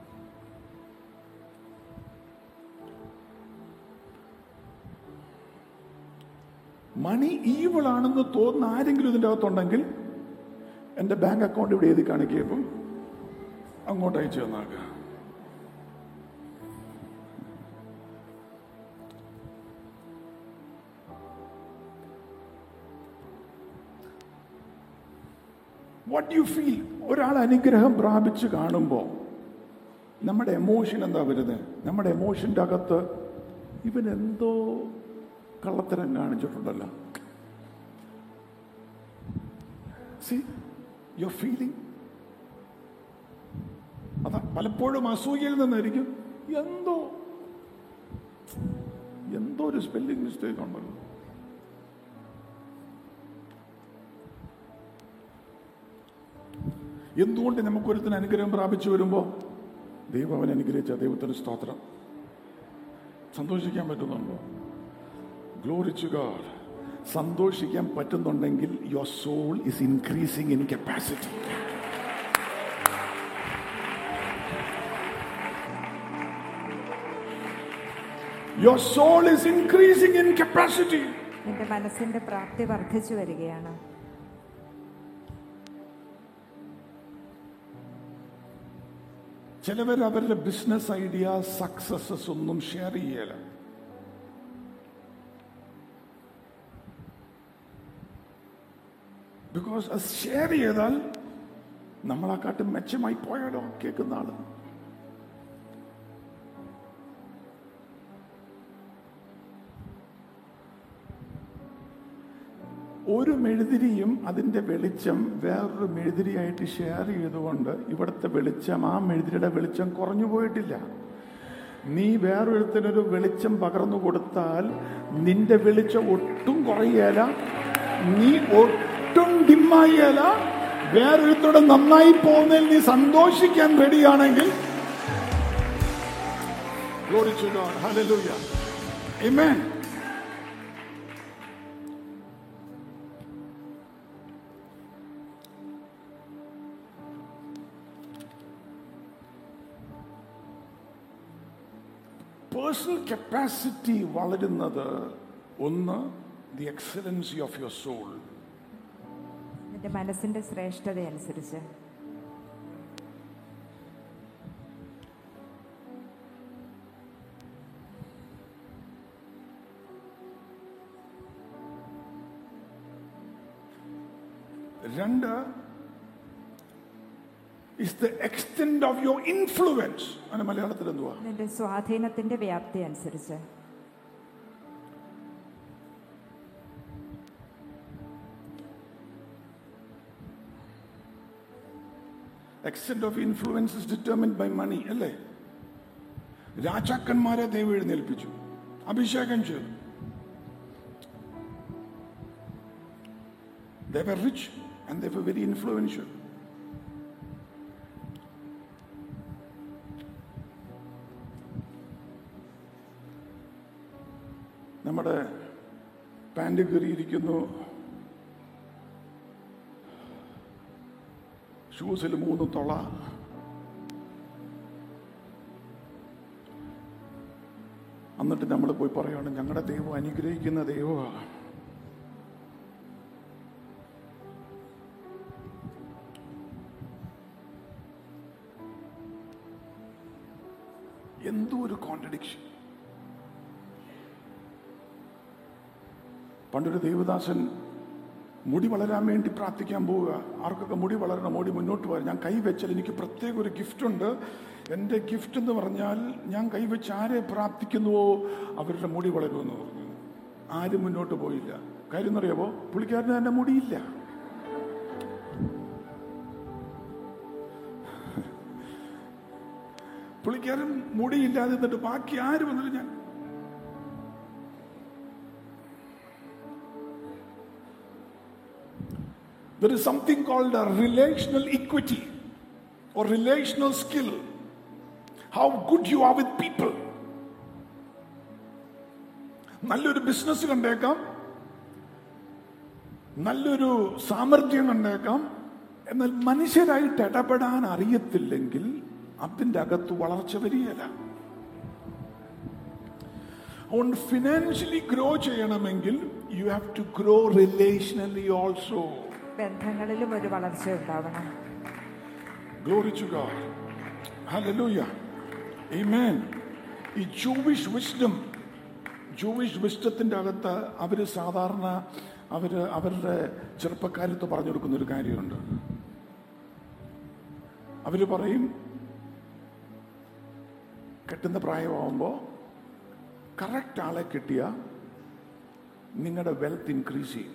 മണി ഈവിളാണെന്ന് തോന്നുന്ന ആരെങ്കിലും ഇതിൻ്റെ അകത്തുണ്ടെങ്കിൽ എൻ്റെ ബാങ്ക് അക്കൗണ്ട് ഇവിടെ എഴുതി കാണിക്കുമ്പം അങ്ങോട്ട് അയച്ചു തന്നാക്കുക വാട്ട് യു ഫീൽ ഒരാൾ അനുഗ്രഹം പ്രാപിച്ച് കാണുമ്പോൾ നമ്മുടെ എമോഷൻ എന്താ വരുന്നത് നമ്മുടെ എമോഷൻ്റെ അകത്ത് ഇവൻ എന്തോ കള്ളത്തരം കാണിച്ചിട്ടുണ്ടല്ലോ സി യുവർ ഫീലിംഗ് അതാ പലപ്പോഴും അസൂയയിൽ നിന്നായിരിക്കും എന്തോ എന്തോ ഒരു സ്പെല്ലിംഗ് മിസ്റ്റേക്ക് ഉണ്ടല്ലോ എന്തുകൊണ്ട് നമുക്കൊരുത്തിന് അനുഗ്രഹം പ്രാപിച്ചു വരുമ്പോൾ ദൈവം അവൻ അനുഗ്രഹിച്ച ദൈവത്തിന് സ്തോത്രം സന്തോഷിക്കാൻ പറ്റുന്നുണ്ടോ ഗ്ലോറിച്ചു ഗാഡ് സന്തോഷിക്കാൻ പറ്റുന്നുണ്ടെങ്കിൽ your soul is increasing in capacity your soul is increasing in capacity നിന്റെ മനസ്സിന്റെ പ്രാപ്തി വർദ്ധിച്ചു വരികയാണ് ചിലവർ അവരുടെ ബിസിനസ് ഐഡിയ സക്സസസ് ഒന്നും ഷെയർ ചെയ്യല ബിക്കോസ് അത് ഷെയർ ചെയ്താൽ നമ്മളെക്കാട്ടും മെച്ചമായി പോയാലോ കേൾക്കുന്ന ആള് ഒരു മെഴുതിരിയും അതിന്റെ വെളിച്ചം വേറൊരു മെഴുതിരിയായിട്ട് ഷെയർ ചെയ്തുകൊണ്ട് ഇവിടുത്തെ വെളിച്ചം ആ മെഴുതിരിയുടെ വെളിച്ചം കുറഞ്ഞു പോയിട്ടില്ല നീ വേറൊരുത്തനൊരു വെളിച്ചം പകർന്നു കൊടുത്താൽ നിന്റെ വെളിച്ചം ഒട്ടും കുറയല നീ ഒട്ടും ഡിമ്മായല വേറൊരുത്തോടെ നന്നായി പോകുന്നതിൽ നീ സന്തോഷിക്കാൻ റെഡിയാണെങ്കിൽ Glory to God. Hallelujah. Amen. Personal capacity വളരുന്നത് ഒന്ന് the excellency of your soul നിന്റെ മനസ്സിന്റെ ശ്രേഷ്ഠത അനുസരിച്ച് രണ്ട് is the extend of your influence അങ്ങനെ മലയാളത്തിൽ എന്തുവാ നിന്റെ സ്വാധീനത്തിന്റെ വ്യാപ്തി അനുസരിച്ച് extend of influence is determined by money അല്ലേ രാജാക്കന്മാരെ ദൈവം എഴുന്നേൽപ്പിച്ചു അഭിഷേകം ചെയ്തു They were rich and they were very influential. നമ്മുടെ പാൻറ് കീറിയിരിക്കുന്നു ഷൂസിൽ മൂന്ന് തൊള എന്നിട്ട് നമ്മൾ പോയി പറയാണ് ഞങ്ങളുടെ ദൈവം അനുഗ്രഹിക്കുന്ന ദൈവമാണ് എന്തോ ഒരു കോൺട്രഡിക്ഷൻ പണ്ടൊരു ദേവദാസൻ മുടി വളരാൻ വേണ്ടി പ്രാർത്ഥിക്കാൻ പോവുക ആർക്കൊക്കെ മുടി വളരണം മുടി മുന്നോട്ട് പോകാൻ ഞാൻ കൈവച്ചാൽ എനിക്ക് പ്രത്യേക ഒരു ഗിഫ്റ്റ് ഉണ്ട് എൻ്റെ ഗിഫ്റ്റ് എന്ന് പറഞ്ഞാൽ ഞാൻ കൈവച്ച് ആരെ പ്രാർത്ഥിക്കുന്നുവോ അവരുടെ മുടി വളരുമെന്ന് പറഞ്ഞു ആരും മുന്നോട്ട് പോയില്ല കാര്യം എന്നറിയാമോ പുള്ളിക്കാരന് തന്നെ മുടിയില്ല പുള്ളിക്കാരൻ മുടിയില്ലാതെ എന്നിട്ട് ബാക്കി ആര് വന്നാലും ഞാൻ There is something called a relational equity or relational skill. How good you are with people. നല്ലൊരു ബിസിനസ് കണ്ടേക്കാം നല്ലൊരു സാമർഥ്യം കണ്ടേക്കാം എന്നാൽ മനുഷ്യരായിട്ട് ഇടപെടാൻ അറിയത്തില്ലെങ്കിൽ അതിൻ്റെ അകത്ത് വളർച്ച വരികയില്ല അതുകൊണ്ട് ഫിനാൻഷ്യലി ഗ്രോ ചെയ്യണമെങ്കിൽ you have to grow relationally also ബന്ധങ്ങളിലും ഒരു വളർച്ച ഉണ്ടാവണം Glory to God. Hallelujah. Amen. ഈ ജൂവിഷ് വിസ്ഡം ജൂവിഷ് വിസ്ഡത്തിന്റെ അകത്ത് അവര് സാധാരണ അവര് അവരുടെ ചെറുപ്പക്കാരത്ത് പറഞ്ഞു കൊടുക്കുന്ന ഒരു കാര്യമുണ്ട് അവര് പറയും കെട്ടുന്ന പ്രായമാകുമ്പോൾ കറക്റ്റ് ആളെ കിട്ടിയ നിങ്ങളുടെ വെൽത്ത് ഇൻക്രീസ് ചെയ്യും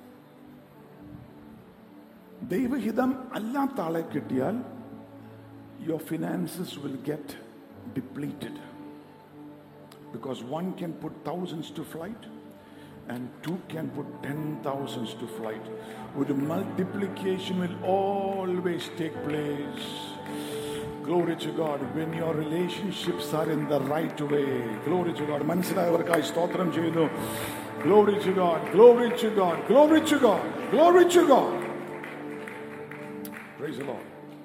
ദൈവഹിതം അല്ലാത്ത ആളെ കിട്ടിയാൽ your finances will get depleted because one can put thousands to flight and two can put ten thousands to flight ഒരു multiplication will always take place Glory to God. When your relationships are in the right way. Glory to God. മനസ്സിലായവർക്കായി സ്തോത്രം ചെയ്യുന്നു Glory to God. Glory to God. Glory to God. Glory to God. Praise the Lord.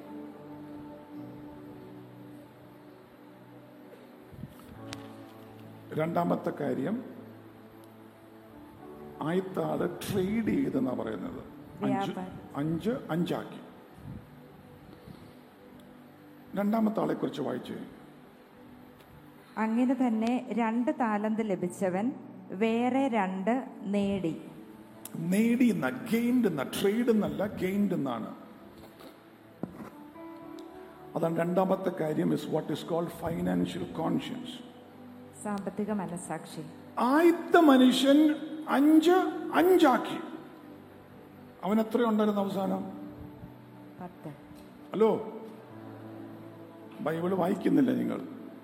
രണ്ടാമത്തെ കാര്യം ആയത്താള് ട്രേഡ് ചെയ്തെന്നാ പറയുന്നത് അഞ്ച് വ്യാപാരം. അഞ്ച് അഞ്ചാക്കി രണ്ടാമത്തെ ആളെ കുറിച്ച് വായിച്ചേ അങ്ങനെ തന്നെ രണ്ട് താലന്ത് ലഭിച്ചവൻ വേറെ രണ്ട് നേടി നേടി എന്ന ഗെയിൻഡ് എന്ന ട്രേഡ് എന്നല്ല ഗെയിൻഡ് എന്നാണ് അതാണ് രണ്ടാമത്തെ കാര്യം is what is called financial conscience സാമ്പത്തിക മനസാക്ഷി ആദ്യത്തെ മനുഷ്യൻ അഞ്ച് അഞ്ചാക്കി അവൻ എത്ര ഉണ്ടായിരുന്നു അവസാനം പത്ത് ഹലോ ബൈബിള് വായിക്കുന്നില്ല നിങ്ങൾ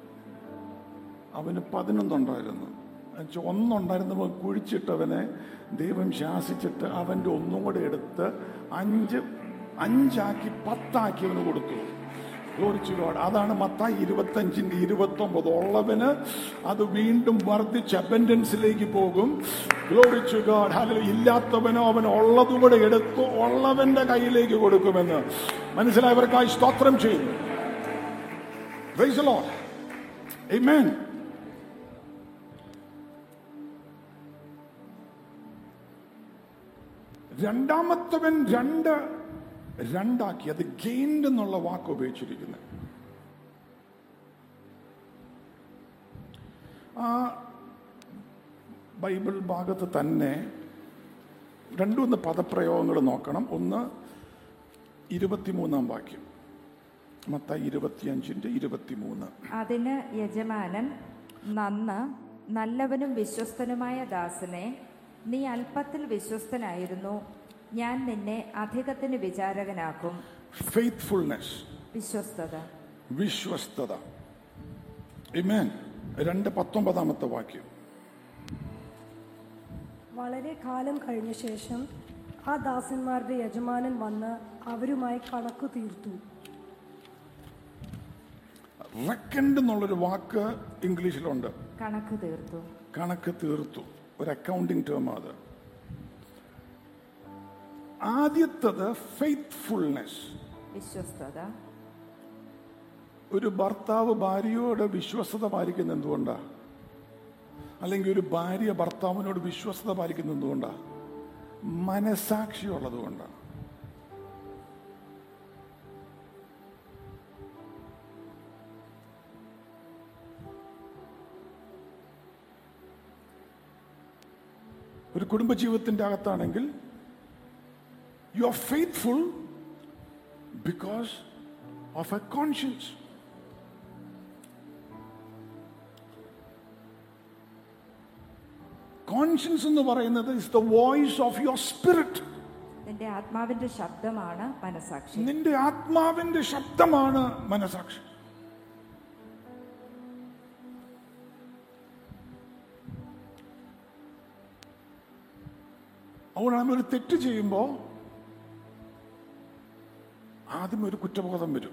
അവന് പതിനൊന്നുണ്ടായിരുന്നു എന്നുവെച്ചാൽ ഒന്നുണ്ടായിരുന്നപ്പോൾ കുഴിച്ചിട്ടവനെ ദൈവം ശാസിച്ചിട്ട് അവൻ്റെ ഒന്നും കൂടെ എടുത്ത് അഞ്ച് അഞ്ചാക്കി പത്താക്കി അവന് കൊടുത്തു ഗ്ലോറിച്ചു ഗോഡ് അതാണ് മത്തായി ഇരുപത്തഞ്ചിന്റെ ഇരുപത്തി ഒമ്പത് ഉള്ളവന് അത് വീണ്ടും വർദ്ധിച്ച് അബൻഡൻസിലേക്ക് പോകും ഗ്ലോറിച്ചു ഗോഡ് ഹലോ ഇല്ലാത്തവനോ അവൻ ഉള്ളതും കൂടെ എടുത്ത് ഉള്ളവന്റെ കയ്യിലേക്ക് കൊടുക്കുമെന്ന് മനസ്സിലായവർക്കായി സ്തോത്രം ചെയ്യുന്നു Praise the Lord. Amen. രണ്ടാമത്തവൻ രണ്ട് രണ്ടാക്കി അത് ഗെയിൻഡ് എന്നുള്ള വാക്ക് ഉപയോഗിച്ചിരിക്കുന്നത് ആ ബൈബിൾ ഭാഗത്ത് തന്നെ രണ്ടുമൂന്ന് പദപ്രയോഗങ്ങൾ നോക്കണം ഒന്ന് ഇരുപത്തിമൂന്നാം വാക്യം മത്തായി ഇരുപത്തിയഞ്ചിന്റെ ഇരുപത്തിമൂന്ന് അതിന് യജമാനൻ നന്ന് നല്ലവനും വിശ്വസ്തനുമായ ദാസനെ നീ അല്പത്തിൽ വിശ്വസ്തനായിരുന്നു ഞാൻ നിന്നെ അധികത്തിന് വിചാരകനാക്കും ഫെയ്ത്ത്ഫുൾനെസ് വിശ്വസ്തത വിശ്വസ്തത ഇമേൻ രണ്ട് പത്തൊമ്പതാമത്തെ വാക്യം വളരെ കാലം കഴിഞ്ഞ ശേഷം ആ ദാസന്മാരുടെ യജമാനൻ വന്ന് അവരുമായി കണക്കു തീർത്തു റെക്കൻഡ് എന്നുള്ളൊരു വാക്ക് ഇംഗ്ലീഷിലുണ്ട് കണക്ക് തീർത്തു കണക്ക് തീർത്തു ഒരു അക്കൗണ്ടിങ് ടേം അത് ആദ്യത്തത് ഫെയ്ത്ത്ഫുൾനെസ് വിശ്വസ്തത ഒരു ഭർത്താവ് ഭാര്യയോട് വിശ്വസ്തത പാലിക്കുന്ന എന്തുകൊണ്ടാ അല്ലെങ്കിൽ ഒരു ഭാര്യ ഭർത്താവിനോട് വിശ്വസ്തത പാലിക്കുന്ന എന്തുകൊണ്ടാ മനസാക്ഷി ഉള്ളത് കൊണ്ടാണ് ഒരു കുടുംബജീവിതത്തിന്റെ അകത്താണെങ്കിൽ you are faithful because of a conscience conscience എന്ന് പറയുന്നത് is the voice of your spirit നിന്റെ ആത്മാവിന്റെ ശബ്ദമാണ് മനസാക്ഷി നിന്റെ ആത്മാവിന്റെ ശബ്ദമാണ് മനസാക്ഷി അതുകൊണ്ട് നമ്മൾ ഒരു തെറ്റ് ചെയ്യുമ്പോൾ ആദ്യം ഒരു കുറ്റബോധം വരും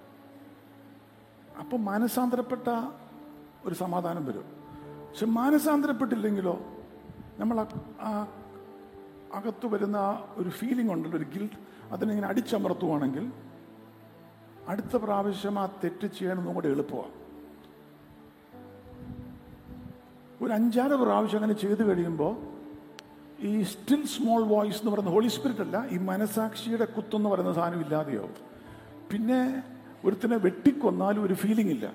അപ്പൊ മാനസാന്തരപ്പെട്ട ഒരു സമാധാനം വരും പക്ഷെ മാനസാന്തരപ്പെട്ടില്ലെങ്കിലോ നമ്മൾ ആ- ആ അകത്ത് വരുന്ന ആ ഒരു ഫീലിംഗ് ഉണ്ടല്ലോ ഒരു ഗിൽറ്റ് അതിനിങ്ങനെ അടിച്ചമർത്തുവാണെങ്കിൽ അടുത്ത പ്രാവശ്യം ആ തെറ്റ് ചെയ്യാൻ ഒന്നും കൂടെ എളുപ്പമാണ് ഒരു അഞ്ചാറ് പ്രാവശ്യം അങ്ങനെ ചെയ്തു കഴിയുമ്പോൾ ഈ സ്റ്റിൽ സ്മോൾ വോയിസ് എന്ന് പറയുന്ന ഹോളി സ്പിരിറ്റ് അല്ല ഈ മനസാക്ഷിയുടെ കുത്തെന്ന് പറയുന്ന സാധനം ഇല്ലാതെയാവും പിന്നെ ഒരുത്തിനെ വെട്ടിക്കൊന്നാലും ഒരു ഫീലിംഗ് ഇല്ല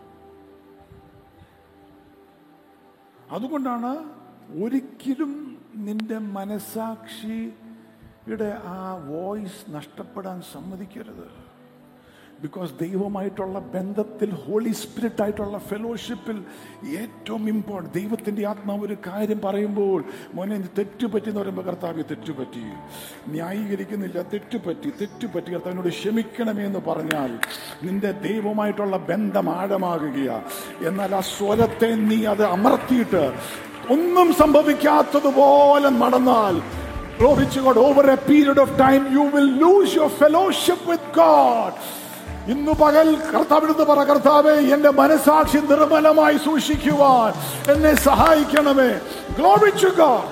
അതുകൊണ്ടാണ് ഒരിക്കലും നിന്റെ മനസാക്ഷിയുടെ ആ വോയിസ് നഷ്ടപ്പെടാൻ സമ്മതിക്കരുത് ബിക്കോസ് ദൈവമായിട്ടുള്ള ബന്ധത്തിൽ ഹോളി സ്പിരിറ്റ് ആയിട്ടുള്ള ഫെലോഷിപ്പിൽ ഏറ്റവും ഇമ്പോർട്ടൻറ്റ് ദൈവത്തിൻ്റെ ആത്മാവ് ഒരു കാര്യം പറയുമ്പോൾ മോനെ ഇത് തെറ്റുപറ്റി എന്ന് പറയുമ്പോൾ കർത്താവ് തെറ്റുപറ്റി ന്യായീകരിക്കുന്നില്ല തെറ്റുപറ്റി തെറ്റുപറ്റി കർത്താവിനോട് ക്ഷമിക്കണമേ എന്ന് പറഞ്ഞാൽ നിന്റെ ദൈവമായിട്ടുള്ള ബന്ധം ആഴമാകുകയാ എന്നാൽ ആ സ്വരത്തെ നീ അത് അമർത്തിയിട്ട് ഒന്നും സംഭവിക്കാത്തതുപോലെ നടന്നാൽ Glory to God. Over a period of time, you will lose your fellowship with God. ഇന്നു പകൽ കർത്താവിടുന്ന് പറ കർത്താവേ എന്റെ മനസാക്ഷി നിർമ്മലമായി സൂക്ഷിക്കുവാൻ എന്നെ സഹായിക്കണമേ glory to God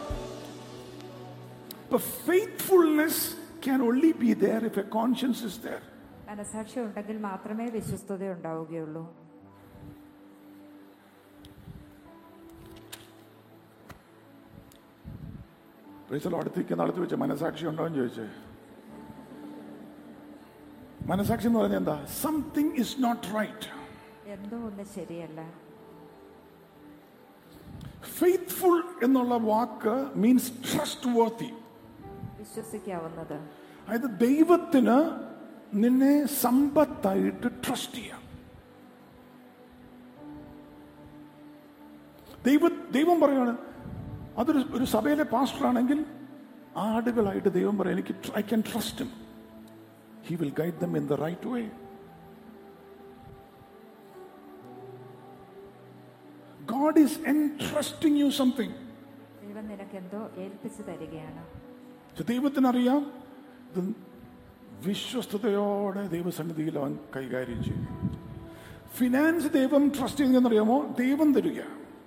But faithfulness can only be there if a conscience is there. മനസാക്ഷി ഉണ്ടെങ്കിൽ മാത്രമേ വിശ്വസ്തത ഉണ്ടാവുകയുള്ളൂ പ്രൈസലോ അടുത്തിരിക്കുന്ന അടുത്ത് വെച്ച് മനസാക്ഷി ഉണ്ടോ എന്ന് ചോദിച്ചേ മനസാക്ഷി എന്ന് പറഞ്ഞാൽ എന്താ സംതിങ് ഇസ് നോട്ട് റൈറ്റ് എന്തോ ഒന്ന് ശരിയല്ല ഫെയ്ത്ത്ഫുൾ എന്നുള്ള വാക്ക് മീൻസ് ട്രസ്റ്റ് വർത്തി വിശ്വസിക്കാവുന്നത് അതായത് ദൈവത്തിന് നിന്നെ സമ്പത്തായിട്ട് ട്രസ്റ്റ് ചെയ്യാം ദൈവ ദൈവം പറയാണ് അതൊരു ഒരു സഭയിലെ പാസ്റ്റർ ആണെങ്കിൽ ആടുകളായിട്ട് ദൈവം പറയും എനിക്ക് I can trust he will guide them in the right way God is entrusting you something ദൈവം നിനക്ക് എന്തോ ഏൽപ്പിച്ചു തരികയാണ് പക്ഷെ ദൈവത്തിനറിയാം ഇത് വിശ്വസ്തയോടെ ദൈവസന്നിധിയിൽ അവൻ കൈകാര്യം ചെയ്യും ഫിനാൻസ് ദൈവം ട്രസ്റ്റ് ചെയ്യുന്നറിയാമോ ദൈവം തരിക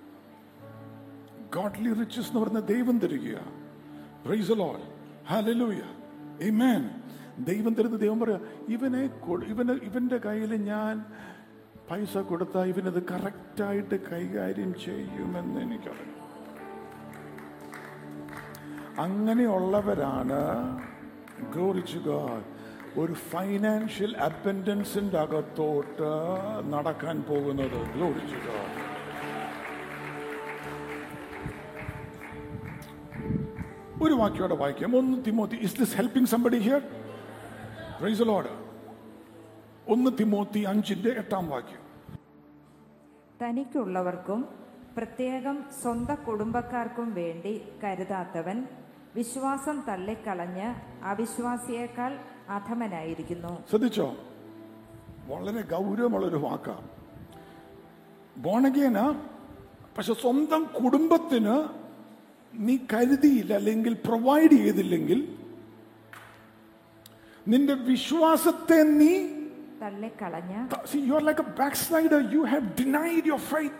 ഗോഡ്ലി റിച്ചസ് എന്ന് പറയുന്ന ദൈവം തരിക പ്രൈസ് ലോൾ ഹല്ലേലൂയ ആമേൻ ദൈവം തരുന്ന ദൈവം പറയാ ഇവനെ കൊ- ഇവന് ഇവന്റെ കയ്യിൽ ഞാൻ പൈസ കൊടുത്താൽ ഇവനത് കറക്റ്റായിട്ട് കൈകാര്യം ചെയ്യുമെന്ന് എനിക്കറിയാം അങ്ങനെയുള്ളവരാണ് glory to God, ഒരു ഫൈനാൻഷ്യൽ അബൻഡൻസിന്റെ അകത്തോട്ട് നടക്കാൻ പോകുന്നത് glory to God. ഒരു വാക്യോടെ വായിക്കാം ഒന്ന് Timothy is this helping somebody here praise Lord ഒന്ന് തിമോത്തി അഞ്ചിന്റെ എട്ടാം വാക്യം തനിക്കുള്ളവർക്കും പ്രത്യേകം സ്വന്തം കുടുംബക്കാർക്കും വേണ്ടി കരുതാത്തവൻ വിശ്വാസം തള്ളിക്കളഞ്ഞ് അവിശ്വാസിയേക്കാൾ അധമനായിരിക്കുന്നു ശ്രദ്ധിച്ചോ വളരെ ഗൗരവമുള്ളൊരു വാക്കാണ് ബോണഗേന പക്ഷെ സ്വന്തം കുടുംബത്തിന് നീ കരുതിയില്ല അല്ലെങ്കിൽ പ്രൊവൈഡ് ചെയ്തില്ലെങ്കിൽ നിന്റെ വിശ്വാസത്തെ നീ തള്ളിക്കളഞ്ഞ് See, you're like a backslider. You have denied your faith.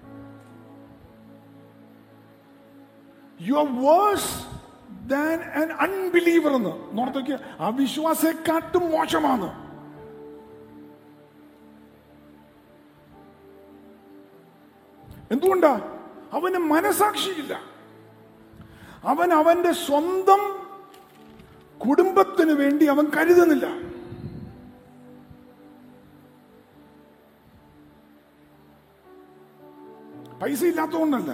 You're worse than an unbeliever എന്ന് നോർത്തേക്ക് അവിശ്വാസത്തെക്കാട്ടും മോശമാണ് എന്തുകൊണ്ടാ അവന് മനസാക്ഷിയില്ല അവൻ അവന്റെ സ്വന്തം കുടുംബത്തിന് വേണ്ടി അവൻ കരുതുന്നില്ല പൈസ ഇല്ലാത്തതുകൊണ്ടല്ല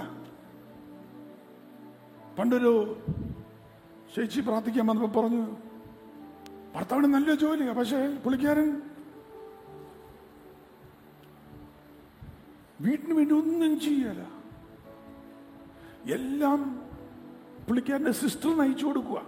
പണ്ടൊരു ചേച്ചി പ്രാർത്ഥിക്കാൻ വന്നപ്പോ പറഞ്ഞു ഭർത്താവിന് നല്ല ജോലിയാ പക്ഷേ പുള്ളിക്കാരൻ വീട്ടിന് വേണ്ടി ഒന്നും ചെയ്യല എല്ലാം പുള്ളിക്കാരന്റെ സിസ്റ്ററിന് അയച്ചു കൊടുക്കുക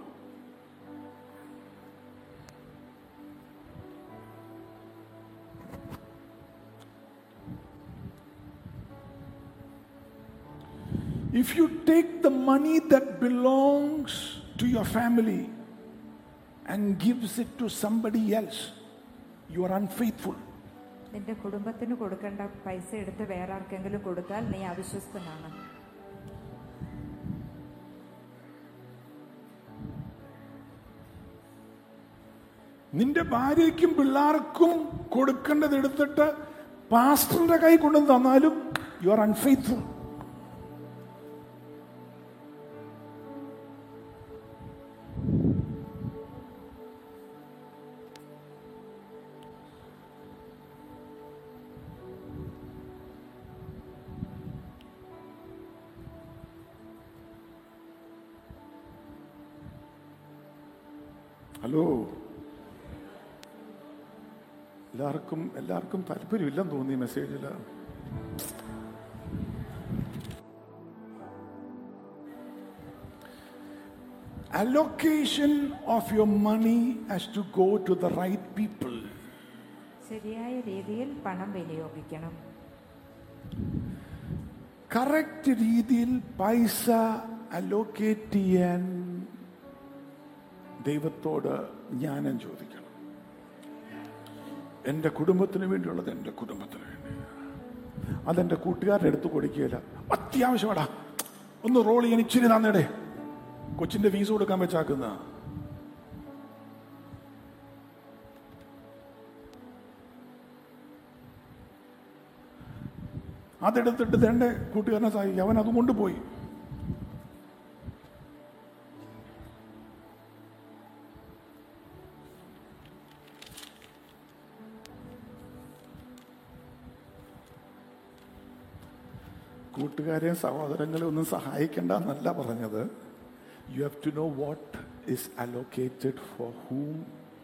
If you take the money that belongs to your family and gives it to somebody else, you are unfaithful. നിന്റെ കുടുംബത്തിന് കൊടുക്കേണ്ട പൈസ എടുത്ത് വേറെ ആർക്കെങ്കിലും കൊടുത്താൽ നീ അവിശ്വസ്തനാണ് നിന്റെ ഭാര്യയ്ക്കും പിള്ളേർക്കും കൊടുക്കേണ്ടത് എടുത്തിട്ട് പാസ്റ്ററിന്റെ കൈ കൊണ്ടു തന്നാലും യു ആർ അൺഫെയ്ത്ത്ഫുൾ ഹലോ എല്ലാവർക്കും എല്ലാവർക്കും താല്പര്യമില്ലെന്ന് തോന്നി മെസ്സേജിൽ allocation of your money has to go to the right people ശരിയായ രീതിയിൽ പണം വിനിയോഗിക്കണം കറക്റ്റ് രീതിയിൽ പൈസ അലോക്കേറ്റ് ചെയ്യാൻ ദൈവത്തോട് ജ്ഞാനം ചോദിക്കണം എൻ്റെ കുടുംബത്തിന് വേണ്ടിയുള്ളത് എൻ്റെ കുടുംബത്തിന് വേണ്ടി അതെൻ്റെ കൂട്ടുകാരുടെ അടുത്ത് കൊടുക്കുകയില്ല അത്യാവശ്യമാടാ ഒന്ന് റോൾ ചെയ്യാൻ ഇച്ചിരി തന്നേടെ കൊച്ചിന്റെ ഫീസ് കൊടുക്കാൻ വെച്ചാക്കുന്ന അതെടുത്തിട്ട് തന്റെ കൂട്ടുകാരനെ സഹായിക്കും അവൻ അത് കൊണ്ടുപോയി കൂട്ടുകാരെയും സഹോദരങ്ങളെ ഒന്നും സഹായിക്കേണ്ട എന്നല്ല പറഞ്ഞത് you have to know what is allocated for whom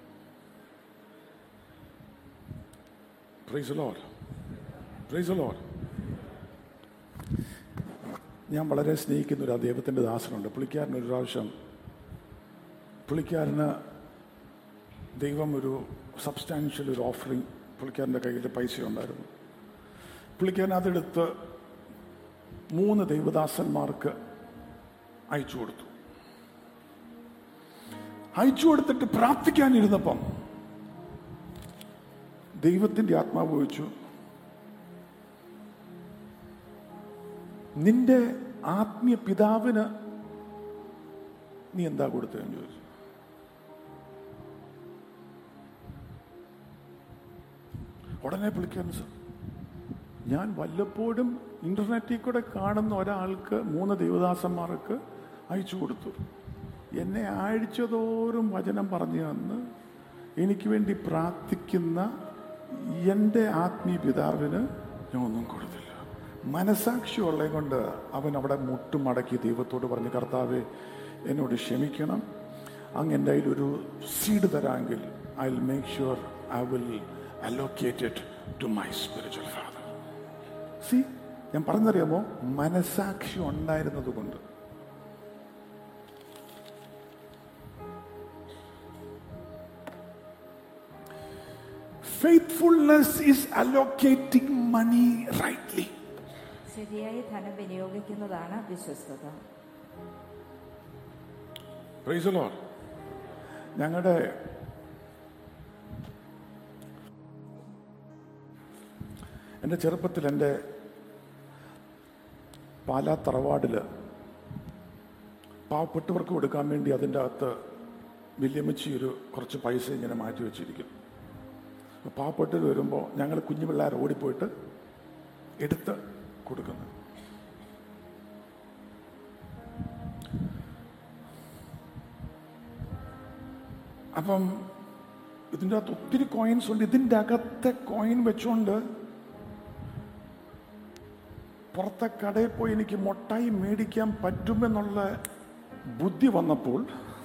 praise Lord praise Lord ഞാൻ വളരെ സ്നേഹിക്കുന്ന ഒരു ദൈവത്തിൻ്റെ ദാസനുണ്ട് പുള്ളിക്കാരൻ ഒരു പ്രാവശ്യം പുള്ളിക്കാരന് ദൈവം ഒരു സബ്സ്റ്റാൻഷ്യൽ ഒരു ഓഫറിങ് പുള്ളിക്കാരൻ്റെ കയ്യിൽ പൈസ ഉണ്ടായിരുന്നു പുള്ളിക്കാരൻ അതെടുത്ത് മൂന്ന് ദൈവദാസന്മാർക്ക് അയച്ചു കൊടുത്തു അയച്ചു കൊടുത്തിട്ട് പ്രാർത്ഥിക്കാനിരുന്നപ്പം ദൈവത്തിന്റെ ആത്മാവ് ചോദിച്ചു നിന്റെ ആത്മീയ പിതാവിന് നീ എന്താ കൊടുത്തതെന്ന് ചോദിച്ചു ഉടനെ വിളിക്കാൻ സാർ ഞാൻ വല്ലപ്പോഴും ഇന്റർനെറ്റിൽ കൂടെ കാണുന്ന ഒരാൾക്ക് മൂന്ന് ദേവദാസന്മാർക്ക് അയച്ചു കൊടുത്തു എന്നെ ആഴ്ചതോറും വചനം പറഞ്ഞു തന്ന് എനിക്ക് വേണ്ടി പ്രാർത്ഥിക്കുന്ന എൻ്റെ ആത്മീയ പിതാവിന് ഞാൻ ഒന്നും കൊടുത്തില്ല മനസാക്ഷി ഉള്ളത് കൊണ്ട് അവൻ അവിടെ മുട്ടുമടക്കി ദൈവത്തോട് പറഞ്ഞു കർത്താവെ എന്നോട് ക്ഷമിക്കണം അങ്ങ് എൻ്റെ കയ്യിൽ ഒരു സീഡ് തരാമെങ്കിൽ I will make sure I will allocated to my spiritual father see ഞാൻ പറഞ്ഞറിയാമോ മനസാക്ഷി ഉണ്ടായിരുന്നത് കൊണ്ട് faithfulness is allocating money rightly ശരിയായി ധനം വിനിയോഗിക്കുന്നതാണ് വിശ്വസ്തത പ്രൈസലോ ഞങ്ങളുടെ എൻ്റെ ചെറുപ്പത്തിൽ എൻ്റെ പാലാ തറവാടിൽ പാവപ്പെട്ടവർക്ക് കൊടുക്കാൻ വേണ്ടി അതിൻ്റെ അകത്ത് വല്യമ്മച്ചി ഒരു കുറച്ച് പൈസ ഇങ്ങനെ മാറ്റി വെച്ചിരിക്കും അപ്പോൾ പാവപ്പെട്ടവർ വരുമ്പോൾ ഞങ്ങൾ കുഞ്ഞു പിള്ളേർ ഓടിപ്പോയിട്ട് എടുത്ത് കൊടുക്കുന്നു അപ്പം ഇതിൻ്റെ അകത്ത് ഒത്തിരി കോയിൻസ് ഉണ്ട് ഇതിൻ്റെ അകത്തെ കോയിൻ വെച്ചുകൊണ്ട് പുറത്തെ കടയിൽ പോയി എനിക്ക് മുട്ടായി മേടിക്കാൻ പറ്റുമെന്നുള്ള ബുദ്ധി വന്നപ്പോൾ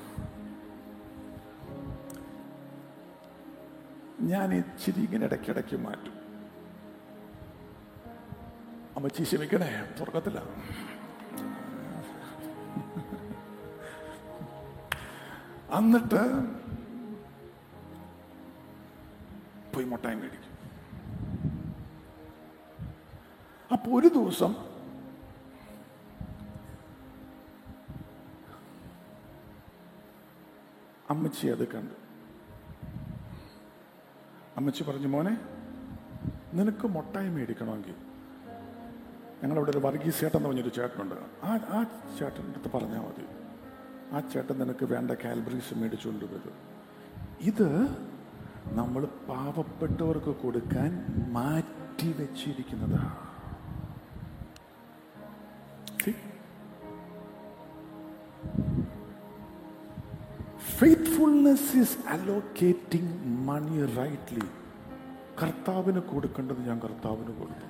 ഞാൻ ഇച്ചിരി ഇങ്ങനെ ഇടയ്ക്കിടയ്ക്ക് മാറ്റും അമ്മച്ചി ക്ഷമിക്കണേ തുറക്കത്തില്ല എന്നിട്ട് പോയി മുട്ടായി മേടിക്കും അപ്പൊ ഒരു ദിവസം അമ്മച്ചി അത് കണ്ടു അമ്മച്ചി പറഞ്ഞു മോനെ നിനക്ക് മുട്ടായി മേടിക്കണമെങ്കിൽ ഞങ്ങളവിടെ ഒരു വർഗീസ് ചേട്ടൻ എന്ന് പറഞ്ഞൊരു ചേട്ടനുണ്ട് ആ ആ ചേട്ടൻ്റെ അടുത്ത് പറഞ്ഞാൽ മതി ആ ചേട്ടൻ നിനക്ക് വേണ്ട കാൽബറീസ് മേടിച്ചുകൊണ്ട് വരും ഇത് നമ്മൾ പാവപ്പെട്ടവർക്ക് കൊടുക്കാൻ മാറ്റി വെച്ചിരിക്കുന്നതാ See? Faithfulness is allocating money rightly. കർത്താവിന് കൊടുക്കേണ്ടത് ഞാൻ കർത്താവിന് കൊടുക്കണം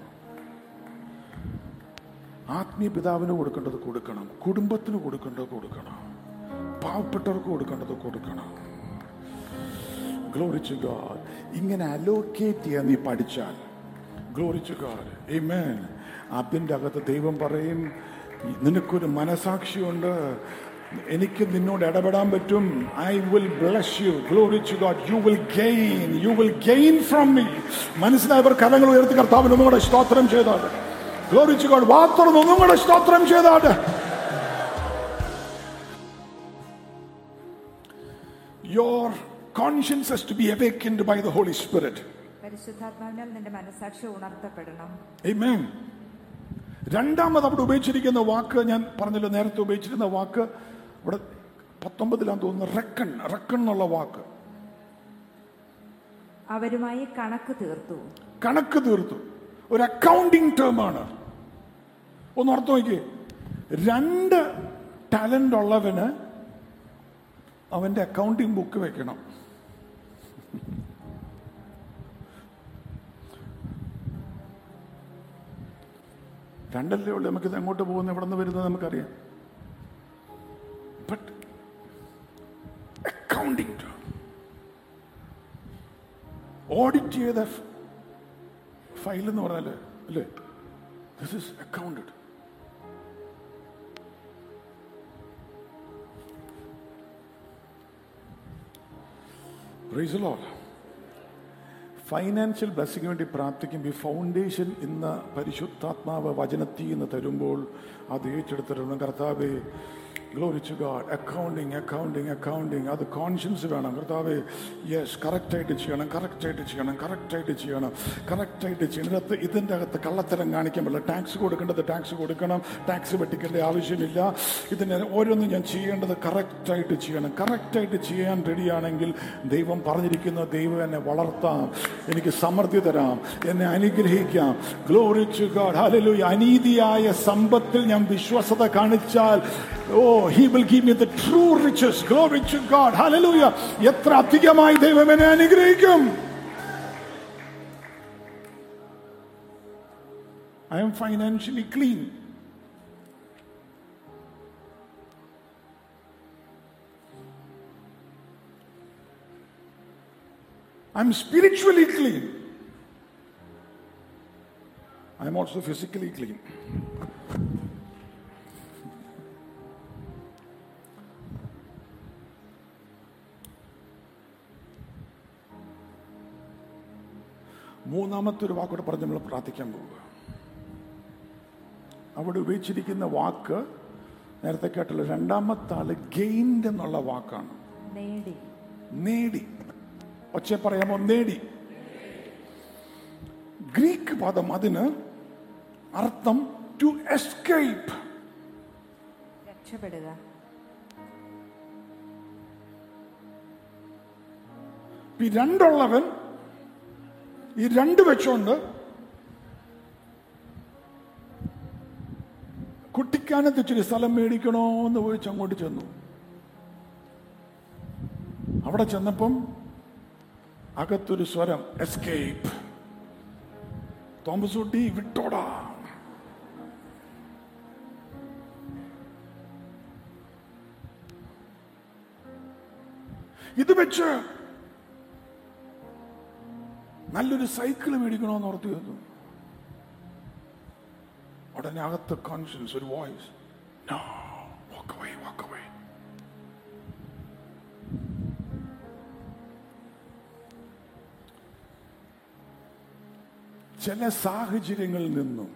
ആത്മീയ പിതാവിന് കൊടുക്കേണ്ടത് കൊടുക്കണം കുടുംബത്തിന് കൊടുക്കേണ്ടത് കൊടുക്കണം പാവപ്പെട്ടവർക്ക് കൊടുക്കേണ്ടത് കൊടുക്കണം ഗ്ലോറിച്ചു ഗാഡ് ഇങ്ങനെ അലോക്കേറ്റ് ചെയ്യാൻ നീ പഠിച്ചാൽ ഗ്ലോറിച്ചു ഗാഡ് Amen അതിൻ്റെ അകത്ത് ദൈവം പറയും നിനക്കൊരു മനസാക്ഷിയുണ്ട് എനിക്ക് നിന്നോട് ഇടപെടാൻ പറ്റും I will bless you glory to God you will gain you will gain from me മനസ്സിലായവർ കരങ്ങൾ ഉയർത്തി കർത്താവിന് ഒന്നും കൂടെ സ്തോത്രം ചെയ്താട്ട് ഗ്ലോറി ടു ഗോഡ് വാർത്തറന്ന് ഒന്നും കൂടെ സ്തോത്രം ചെയ്താട്ട് Your conscience has to be awakened by the Holy Spirit. പരിശുദ്ധാത്മാവിനാൽ നിന്റെ മനസാക്ഷി ഉണർത്തപ്പെടണം Amen. രണ്ടാമത് അവിടെ ഉപയോഗിച്ചിരിക്കുന്ന വാക്ക് ഞാൻ പറഞ്ഞല്ലോ നേരത്തെ ഉപയോഗിച്ചിരുന്ന വാക്ക് ഇവിടെ പത്തൊമ്പതിലാന്ന് തോന്നുന്നു റെക്കൺ റെക്കൺ എന്നുള്ള വാക്ക് അവരുമായി കണക്ക് തീർത്തു കണക്ക് തീർത്തു ഒരു അക്കൗണ്ടിങ് ടേം ആണ് ഒന്ന് ഓർത്ത് നോക്കിയേ രണ്ട് ടാലന്റ് ഉള്ളവന് അവന്റെ അക്കൗണ്ടിങ് ബുക്ക് വെക്കണം രണ്ടല്ലേ ഉള്ളൂ നമുക്കിത് എങ്ങോട്ട് പോകുന്നത് എവിടെ നിന്ന് വരുന്നത് നമുക്കറിയാം ബട്ട് അക്കൗണ്ടിങ് ടേം ഓഡിറ്റ് ചെയ്ത ഫയൽ എന്ന് പറഞ്ഞാല് അല്ലേ this is accounted financial blessing വേണ്ടി പ്രാർത്ഥിക്കുമ്പോൾ ഈ ഫൗണ്ടേഷൻ ഇന്ന് പരിശുദ്ധാത്മാവ് വചനത്തിൽ നിന്ന് തരുമ്പോൾ അത് ഏറ്റെടുത്തിരണം കർത്താവെ glory to God accounting accounting accounting അത് കോൺഷ്യൻസ് വേണം കർത്താവെ യെസ് കറക്റ്റായിട്ട് ചെയ്യണം കറക്റ്റായിട്ട് ചെയ്യണം കറക്റ്റായിട്ട് ചെയ്യണം കറക്റ്റായിട്ട് ചെയ്യണം ഇതിനകത്ത് ഇതിൻ്റെ അകത്ത് കള്ളത്തരം കാണിക്കാൻ പറ്റില്ല ടാക്സ് കൊടുക്കേണ്ടത് ടാക്സ് കൊടുക്കണം ടാക്സ് വെട്ടിക്കേണ്ട ആവശ്യമില്ല ഇതിന് ഓരോന്നും ഞാൻ ചെയ്യേണ്ടത് കറക്റ്റായിട്ട് ചെയ്യണം കറക്റ്റായിട്ട് ചെയ്യാൻ റെഡിയാണെങ്കിൽ ദൈവം പറഞ്ഞിരിക്കുന്ന ദൈവം എന്നെ വളർത്താം എനിക്ക് സമൃദ്ധി തരാം എന്നെ അനുഗ്രഹിക്കാം ഗ്ലോറിച്ചു ഗാഡ് ഹല്ലേലൂയ അനീതിയായ സമ്പത്തിൽ ഞാൻ വിശ്വസത കാണിച്ചാൽ oh he will give me the true riches glory to God hallelujah എത്ര അധികമായി ദൈവം എന്നെ അനുഗ്രഹിക്കും I'm financially clean I'm spiritually clean. I'm also physically clean. മൂന്നാമത്തെ ഒരു വാക്കോടെ പറഞ്ഞ് നമ്മൾ പ്രാർത്ഥിക്കാൻ പോവുക അവിടെ ഉപയോഗിച്ചിരിക്കുന്ന വാക്ക് നേരത്തെ കേട്ടുള്ള രണ്ടാമത്തെ ആള് ഗെയിൻഡ് എന്നുള്ള വാക്കാണ് നേടി നേടി ഒച്ച പറയാമോ നേടി ഗ്രീക്ക് പദം അതിന് അർത്ഥം ടു എസ്കേപ്പ് രക്ഷപ്പെടുക ഈ രണ്ടുള്ളവൻ ഈ രണ്ട് വെച്ചോണ്ട് കുട്ടിക്കാനത്ത് ഇച്ചിരി സ്ഥലം മേടിക്കണോ എന്ന് ചോദിച്ച് അങ്ങോട്ട് ചെന്നു അവിടെ ചെന്നപ്പം അകത്തൊരു സ്വരം എസ്കേപ്പ് തോമസ് കുട്ടി വിട്ടോടാ ഇത് വെച്ച് നല്ലൊരു സൈക്കിൾ മേടിക്കണമെന്ന് ഓർത്ത് ചെന്നു ഉടനെ അകത്ത് കോൺഷ്യൻസ് ഒരു voice No, walk away, walk away. ചില സാഹചര്യങ്ങളിൽ നിന്നും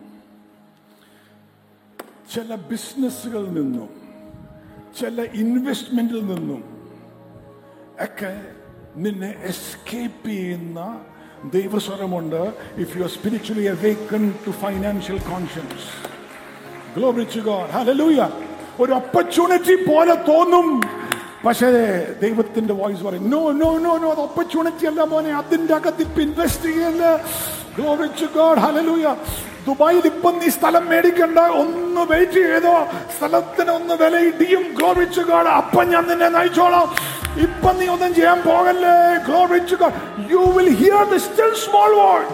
ചില ബിസിനസ്സുകളിൽ നിന്നും ചില ഇൻവെസ്റ്റ്മെന്റിൽ നിന്നും ഒക്കെ നിന്നെ എസ്കേപ്പ് ചെയ്യുന്ന ദൈവസ്വരമുണ്ട് if you are spiritually awaken to financial conscience glory to God hallelujah ഒരു ഓപ്പർച്യൂണിറ്റി പോലെ തോന്നും പക്ഷേ ദൈവത്തിന്റെ വോയിസ് പറയും നോ നോ നോ നോ അത് ഓപ്പർച്യൂണിറ്റി അല്ല മോനെ അതിന്റെ അകത്ത് ഇപ്പൊ ഇൻവെസ്റ്റ് ചെയ്യല്ല ഗ്ലോറി ടു ഗോഡ് ഹല്ലേലൂയ ദുബായിൽ ഇപ്പം നീ സ്ഥലം മേടിക്കണ്ട ഒന്ന് വെയിറ്റ് ചെയ്തോ സ്ഥലത്തിന് ഒന്ന് വില ഇടിയും ഗ്ലോറി ടു ഗോഡ് അപ്പം ഞാൻ നിന്നെ നയിച്ചോളാം ഇപ്പം നീ ഒന്നും ചെയ്യാൻ പോകല്ലേ glory to God you will hear the still small voice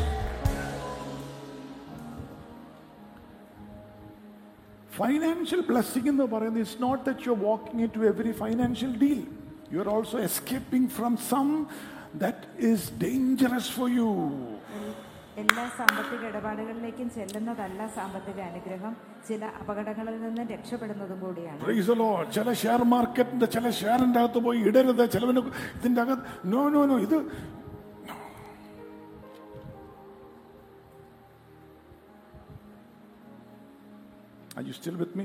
financial blessing എന്ന് പറയുന്നത് it's not that you walking in to every financial deal you are also escaping from some that is dangerous for you എല്ലാ സാമ്പത്തിക ഇടപാടുകളിലേക്കും ചെല്ലുന്നതല്ല സാമ്പത്തിക അനുഗ്രഹം ചില അപകടങ്ങളിൽ നിന്ന് രക്ഷപ്പെടുന്നതും കൂടിയാണ് Praise the Lord. ചില ഷെയർ മാർക്കറ്റിന്റെ ചില ഷെയറിന്റെ അകത്ത് പോയി ഇടരുത് ചിലവിന് ഇതിന്റെ അകത്ത് നോ നോ നോ ഇത് Are you still with me?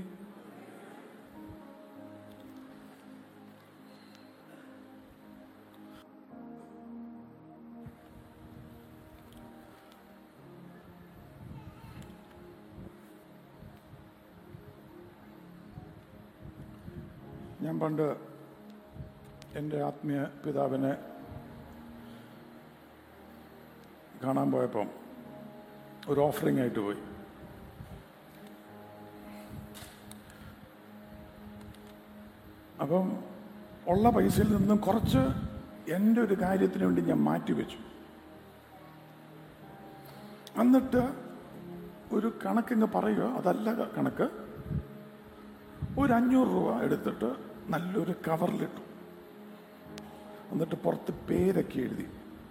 ഞാൻ പണ്ട് എൻ്റെ ആത്മീയ പിതാവിനെ കാണാൻ പോയപ്പം ഒരു ഓഫറിംഗ് ആയിട്ട് പോയി അപ്പം ഉള്ള പൈസയിൽ നിന്നും കുറച്ച് എൻ്റെ ഒരു കാര്യത്തിന് വേണ്ടി ഞാൻ മാറ്റിവെച്ചു എന്നിട്ട് ഒരു കണക്കിങ്ങ് പറയുക അതല്ല കണക്ക് ഒരു അഞ്ഞൂറ് രൂപ എടുത്തിട്ട് നല്ലൊരു കവറിലിട്ടു എന്നിട്ട് പുറത്ത് പേരൊക്കെ എഴുതി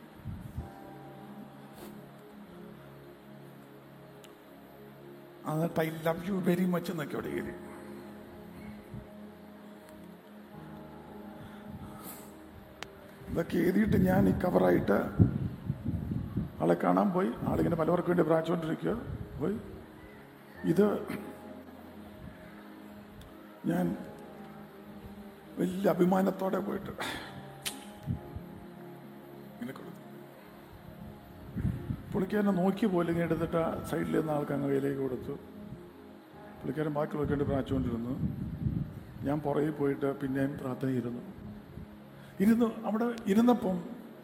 എന്നിട്ട് I love you very much എന്നൊക്കെ അവിടെ എഴുതി ഇതൊക്കെ എഴുതിയിട്ട് ഞാൻ ഈ കവറായിട്ട് ആളെ കാണാൻ പോയി ആളിങ്ങനെ പലവർക്കും വേണ്ടി പ്രാച്ചുകൊണ്ടിരിക്കുക പോയി ഇത് ഞാൻ വലിയ അഭിമാനത്തോടെ പോയിട്ട് ഇങ്ങനെ കൊടുത്തു പുള്ളിക്കാരനെ നോക്കി പോലും ഇങ്ങനെ എടുത്തിട്ട് ആ സൈഡിൽ നിന്ന് ആൾക്ക് അങ്ങ് കയ്യിലേക്ക് കൊടുത്തു പുള്ളിക്കാരൻ ബാക്കിയുള്ളവർക്ക് വേണ്ടി പ്രാച്ചുകൊണ്ടിരുന്നു ഞാൻ പുറകിൽ പോയിട്ട് പിന്നെയും പ്രാർത്ഥനയിരുന്നു ഇരുന്നു അവിടെ ഇരുന്നപ്പം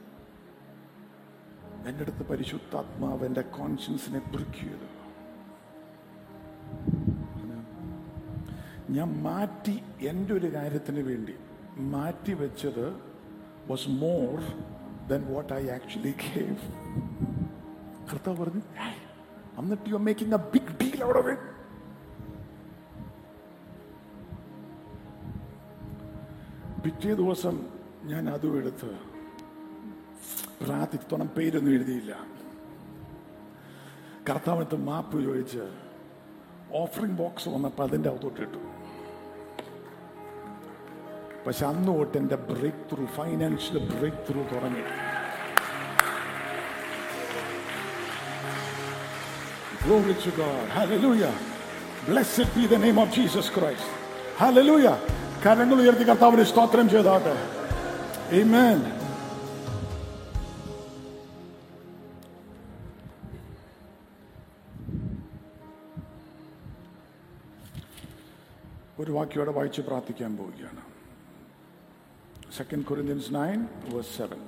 എൻ്റെ അടുത്ത് പരിശുദ്ധാത്മാവ് എൻ്റെ കോൺഷ്യൻസിനെ പ്രിക്കിയത് ഞാൻ മാറ്റി എൻ്റെ ഒരു കാര്യത്തിന് വേണ്ടി മാറ്റി വെച്ചത് was more than what I actually gave കർത്താവ് പറഞ്ഞു "ഏയ്, എന്നിട്ട് you making a big deal അവിടെ വേ പിറ്റേ ദിവസം ഞാൻ അതും എടുത്ത് പ്രാർത്ഥിത്തോണം പേരൊന്നും എഴുതിയില്ല കർത്താവിനത്ത് മാപ്പ് ചോദിച്ച് ഓഫറിംഗ് ബോക്സ് വന്നപ്പോൾ അതിൻ്റെ അകത്തോട്ടിട്ടു പക്ഷെ അന്ന് തൊട്ട് എൻ്റെ breakthrough financial breakthrough തുടങ്ങി Glory to God. Hallelujah. Blessed be the name of Jesus Christ. Hallelujah. കരങ്ങൾ ഉയർത്തി കർത്താവിനെ സ്തോത്രം ചെയ്താട്ടെ Amen. ഒരു വാക്യോടെ വായിച്ച് പ്രാർത്ഥിക്കാൻ പോവുകയാണ് second Corinthians nine verse seven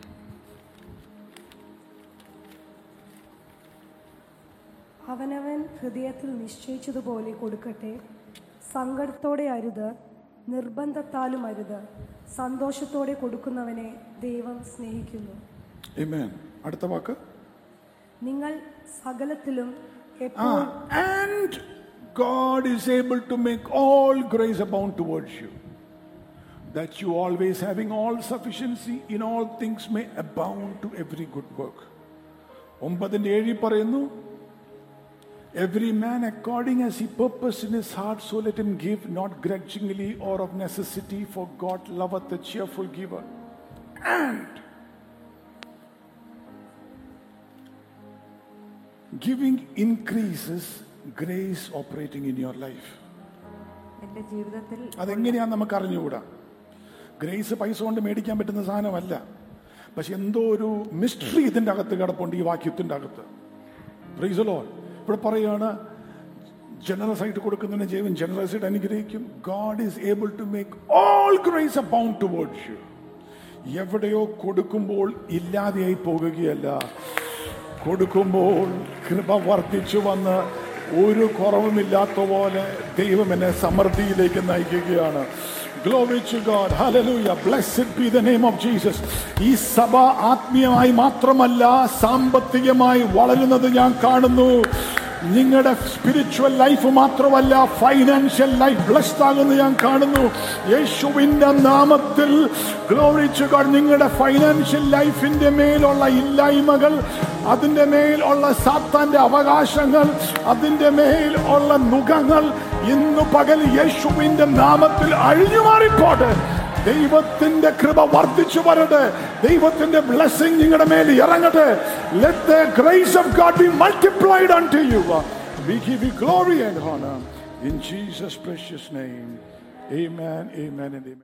അവനവൻ ഹൃദയത്തിൽ നിശ്ചയിച്ചതുപോലെ കൊടുക്കട്ടെ സങ്കടത്തോടെ അരുത് നിർബന്ധത്താലും അരുത് സന്തോഷത്തോടെ കൊടുക്കുന്നവനെ ദൈവം സ്നേഹിക്കുന്നു Amen. അടുത്ത വാക്ക് നിങ്ങൾ സകലത്തിലും Ah, എപ്പോൾ and God is able to make all grace abound towards you, that you always having all sufficiency in all things may abound to every good work. ഒമ്പതിന്റെ ഏഴിൽ പറയുന്നു Every man according as he purpose in his heart, so let him give, not grudgingly or of necessity, for God loveth the cheerful giver. And giving increases grace operating in your life എൻ്റെ ജീവിതത്തിൽ അതെങ്ങനെയാന്ന് നമുക്ക് അറിഞ്ഞുകൂടാ ഗ്രേസ് പൈസ കൊണ്ട് മേടിക്കാൻ പറ്റുന്ന സാധനമല്ല പക്ഷെ എന്തോ ഒരു മിസ്റ്ററി ഇതിന്റെ അകത്ത് കിടപ്പുണ്ട് ഈ വാക്യത്തിന്റെ അകത്ത് പ്രീസലോ ഇവിടെ പറയാണ് ജനറസ് ആയിട്ട് കൊടുക്കുന്നതിന് ജീവൻ ജനറസ് ആയിട്ട് അനുഗ്രഹിക്കും God is able to make all grace abound towards you എവിടെയോ കൊടുക്കുമ്പോൾ ഇല്ലാതെയായി പോകുകയല്ല കൊടുക്കുമ്പോൾ കൃപ വർദ്ധിച്ചു വന്ന് ഒരു കുറവുമില്ലാത്ത പോലെ ദൈവം എന്നെ സമൃദ്ധിയിലേക്ക് നയിക്കുകയാണ് Glory to God. Hallelujah. Blessed be the name of Jesus. ഈ സഭ ആത്മീയമായി മാത്രമല്ല സാമ്പത്തികമായി വളരുന്നത് ഞാൻ കാണുന്നു നിങ്ങളുടെ സ്പിരിച്വൽ ലൈഫ് മാത്രമല്ല ഫൈനാൻഷ്യൽ ലൈഫ് ബ്ലസ്ഡ് ആകുന്നത് ഞാൻ കാണുന്നു യേശുവിന്റെ നാമത്തിൽ ഗ്ലോറിച്ചു നിങ്ങളുടെ ഫൈനാൻഷ്യൽ ലൈഫിന്റെ മേലുള്ള ഇല്ലായ്മകൾ അതിന്റെ മേൽ ഉള്ള സാത്താന്റെ അവകാശങ്ങൾ അതിന്റെ മേൽ ഉള്ള നുഖങ്ങൾ ഇന്ന് പകൽ യേശുവിന്റെ നാമത്തിൽ അഴിഞ്ഞു മാറിപ്പോട്ടെ ദൈവത്തിന്റെ കൃപ വർദ്ധിച്ചു വരട്ടെ ദൈവത്തിന്റെ ബ്ലെസ്സിങ് നിങ്ങളുടെ മേൽ ഇറങ്ങട്ടെ let the grace of God be multiplied unto you we give you glory and honor in Jesus precious name amen amen and amen